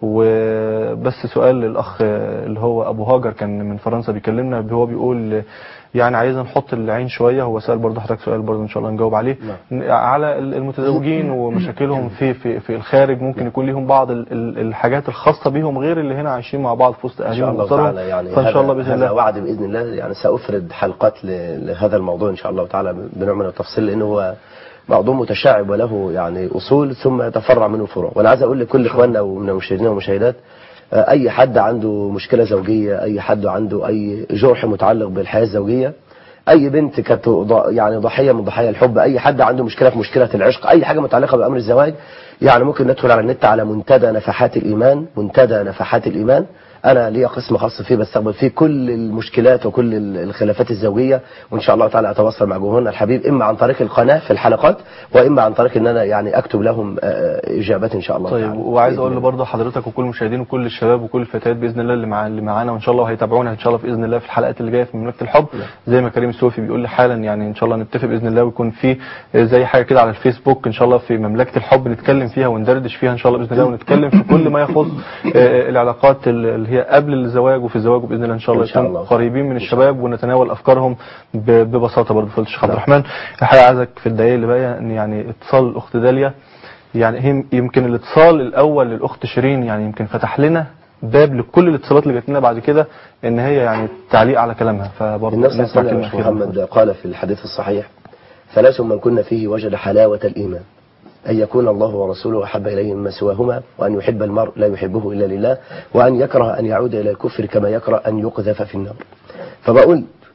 وبس سؤال للاخ اللي هو ابو هاجر كان من فرنسا بيكلمنا هو بيقول يعني عايزنا نحط العين شويه هو سال برضه حضرتك سؤال برضه ان شاء الله نجاوب عليه على المتزوجين ومشاكلهم في في في الخارج ممكن يكون ليهم بعض ال- ال- الحاجات الخاصه بيهم غير اللي هنا عايشين مع بعض في وسط ان شاء اهاليهم الله واسرهم تعالى يعني فان شاء الله هذا- باذن هذا الله وعد باذن الله يعني سافرد حلقات ل- لهذا الموضوع ان شاء الله تعالى بنوع من التفصيل لانه هو موضوع متشعب وله يعني اصول ثم يتفرع منه فروع وانا عايز اقول لكل اخواننا ومن المشاهدين والمشاهدات آه، اي حد عنده مشكله زوجيه اي حد عنده اي جرح متعلق بالحياه الزوجيه اي بنت كانت ض- يعني ضحيه من ضحايا الحب اي حد عنده مشكله في مشكله العشق اي حاجه متعلقه بامر الزواج يعني ممكن ندخل على النت على منتدى نفحات الايمان منتدى نفحات الايمان انا ليا قسم خاص فيه بستقبل فيه كل المشكلات وكل ال- الخلافات الزوجيه وان شاء الله تعالى اتواصل مع جمهورنا الحبيب اما عن طريق القناه في الحلقات واما عن طريق ان انا يعني اكتب لهم آه، اجابات ان شاء الله طيب تعالى. وعايز بإذن اقول الله. برضه حضرتك وكل المشاهدين وكل الشباب وكل الفتيات باذن الله اللي مع اللي معانا وان شاء الله هيتابعونا ان شاء الله باذن الله في الحلقات اللي جايه في مملكه الحب زي ما كريم السوفي بيقول لي حالا يعني ان شاء الله نتفق باذن الله ويكون في زي حاجه كده على الفيسبوك ان شاء الله في مملكه الحب نتكلم فيها وندردش فيها ان شاء الله باذن الله ونتكلم في كل ما يخص آه، العلاقات اللي هي قبل الزواج وفي الزواج باذن الله ان شاء الله إن شاء يكون الله. قريبين من الشباب ونتناول افكارهم ب- ببساطه برضه فضيله الشيخ عبد الرحمن الحقيقه عايزك في الدقائق اللي باقيه ان يعني اتصال الاخت داليا يعني هي يمكن الاتصال الاول للاخت شيرين يعني يمكن فتح لنا باب لكل الاتصالات اللي جات لنا بعد كده ان هي يعني تعليق على كلامها فبرضه النبي صلى الله نسمع عليه كلمه وسلم أخيرة. محمد قال في الحديث الصحيح ثلاث من كن فيه وجد حلاوة الإيمان أن يكون الله ورسوله أحب إليه مما سواهما وأن يحب المرء لا يحبه إلا لله وأن يكره أن يعود إلى الكفر كما يكره أن يقذف في النار فبقول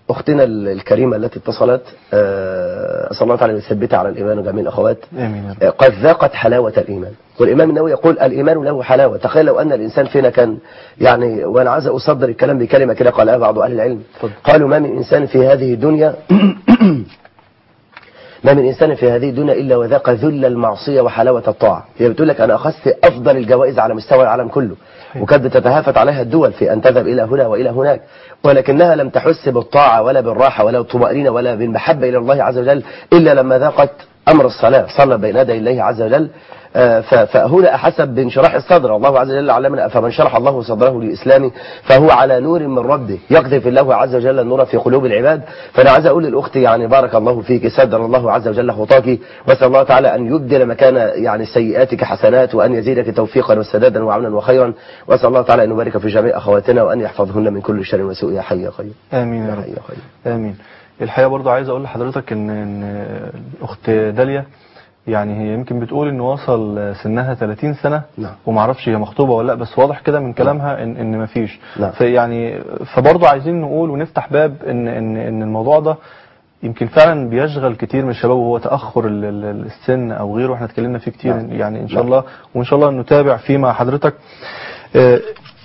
أختنا ال- الكريمة التي اتصلت آه، أسأل الله تعالى أن يثبتها على الإيمان وجميع الأخوات امين يا رب آه، قد ذاقت حلاوة الإيمان والإمام النووي يقول الإيمان له حلاوة تخيل لو أن الإنسان فينا كان يعني وأنا عايز أصدر الكلام بكلمة كده قالها بعض أهل العلم قالوا ما من إنسان في هذه الدنيا ما من إنسان في هذه الدنيا إلا وذاق ذل المعصية وحلاوة الطاعة هي بتقول لك أنا أخذت أفضل الجوائز على مستوى العالم كله وكانت بتتهافت عليها الدول في أن تذهب إلى هنا وإلى هناك ولكنها لم تحس بالطاعة ولا بالراحة ولا بالطمأنينة ولا بالمحبة إلى الله عز وجل إلا لما ذاقت أمر الصلاة صلى بين يدي الله عز وجل آه، ف- فهنا أحسب بانشراح الصدر الله عز وجل علمنا فمن شرح الله صدره للإسلام فهو على نور من ربه يقذف الله عز وجل النور في قلوب العباد فأنا عايز أقول للأخت يعني بارك الله فيك سدر الله عز وجل خطاك وأسأل الله تعالى أن يبدل مكان يعني سيئاتك حسنات وأن يزيدك توفيقا وسدادا وعونا وخيرا وأسأل الله تعالى أن يبارك في جميع أخواتنا وأن يحفظهن من كل شر وسوء يا حي يا قيوم امين يا يا رب حي يا قيوم امين الحقيقه برضو عايز اقول لحضرتك ان ان الاخت داليا يعني هي يمكن بتقول ان وصل سنها 30 سنه نعم. وما اعرفش هي مخطوبه ولا لا بس واضح كده من كلامها ان ان مفيش نعم. فيعني فبرضو عايزين نقول ونفتح باب ان ان ان الموضوع ده يمكن فعلا بيشغل كتير من الشباب وهو تاخر ال- ال- السن او غيره احنا اتكلمنا فيه كتير نعم. يعني ان شاء نعم. الله وان شاء الله نتابع فيه مع حضرتك آه،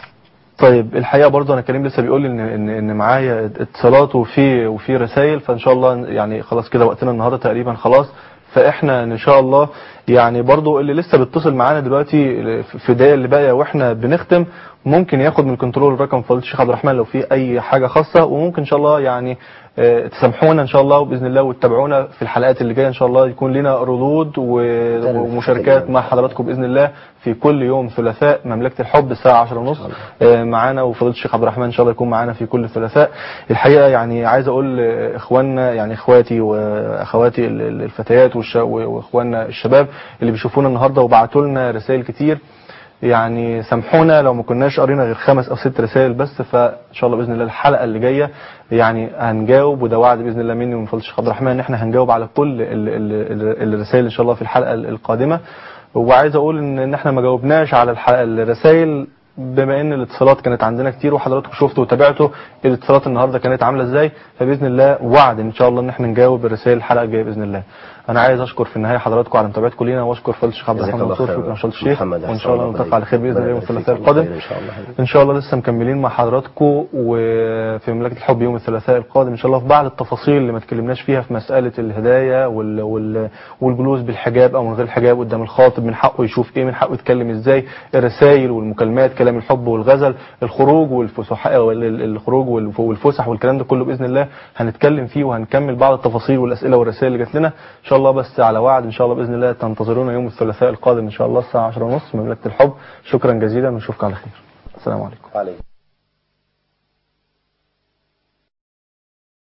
طيب الحقيقه برضه انا كريم لسه بيقول لي ان ان ان معايا اتصالات وفي وفي رسائل فان شاء الله يعني خلاص كده وقتنا النهارده تقريبا خلاص فاحنا ان شاء الله يعني برضه اللي لسه بيتصل معانا دلوقتي في الدقايق اللي باقيه واحنا بنختم ممكن ياخد من الكنترول رقم فضيله الشيخ عبد الرحمن لو في اي حاجه خاصه وممكن ان شاء الله يعني آه، تسامحونا ان شاء الله وباذن الله وتتابعونا في الحلقات اللي جايه ان شاء الله يكون لنا ردود و- ومشاركات مع حضراتكم باذن الله في كل يوم ثلاثاء مملكه الحب الساعه 10:30 آه، معانا وفضيله الشيخ عبد الرحمن ان شاء الله يكون معانا في كل ثلاثاء الحقيقه يعني عايز اقول آه، اخواننا يعني اخواتي واخواتي ال- ال- الفتيات والش- واخواننا الشباب اللي بيشوفونا النهارده وبعتوا لنا رسائل كتير يعني سامحونا لو ما كناش قرينا غير خمس او ست رسائل بس فان شاء الله باذن الله الحلقه اللي جايه يعني هنجاوب وده وعد باذن الله مني ومن فضل الشيخ عبد الرحمن ان احنا هنجاوب على كل ال- ال- ال- الرسائل ان شاء الله في الحلقه القادمه وعايز اقول ان ان احنا ما جاوبناش على الح- الرسائل بما ان الاتصالات كانت عندنا كتير وحضراتكم شفتوا وتابعتوا الاتصالات النهارده كانت عامله ازاي فباذن الله وعد ان شاء الله ان احنا نجاوب الرسائل الحلقه الجايه باذن الله انا عايز اشكر في النهايه حضراتكم على متابعتكم لينا واشكر فضيله الشيخ عبد جزاك الرحمن الله منصور خير. شكرا فضيله الشيخ محمد وان أحسن شاء الله الله نلتقي على خير باذن الله يوم ربنا يبارك الثلاثاء فيك. القادم خير إن شاء الله ان شاء الله لسه مكملين مع حضراتكم وفي مملكه الحب يوم الثلاثاء القادم ان شاء الله في بعض التفاصيل اللي ما اتكلمناش فيها في مساله الهدايه وال وال والجلوس بالحجاب او من غير حجاب قدام الخاطب من حقه يشوف ايه من حقه يتكلم ازاي الرسائل والمكالمات كلام الحب والغزل الخروج والفسح الخروج والف- والفسح والكلام ده كله باذن الله هنتكلم فيه وهنكمل بعض التفاصيل والاسئله والرسائل اللي جات لنا ان شاء الله بس على وعد ان شاء الله باذن الله تنتظرونا يوم الثلاثاء القادم ان شاء الله الساعه 10:30 مملكه الحب شكرا جزيلا ونشوفكم على خير السلام عليكم عليكم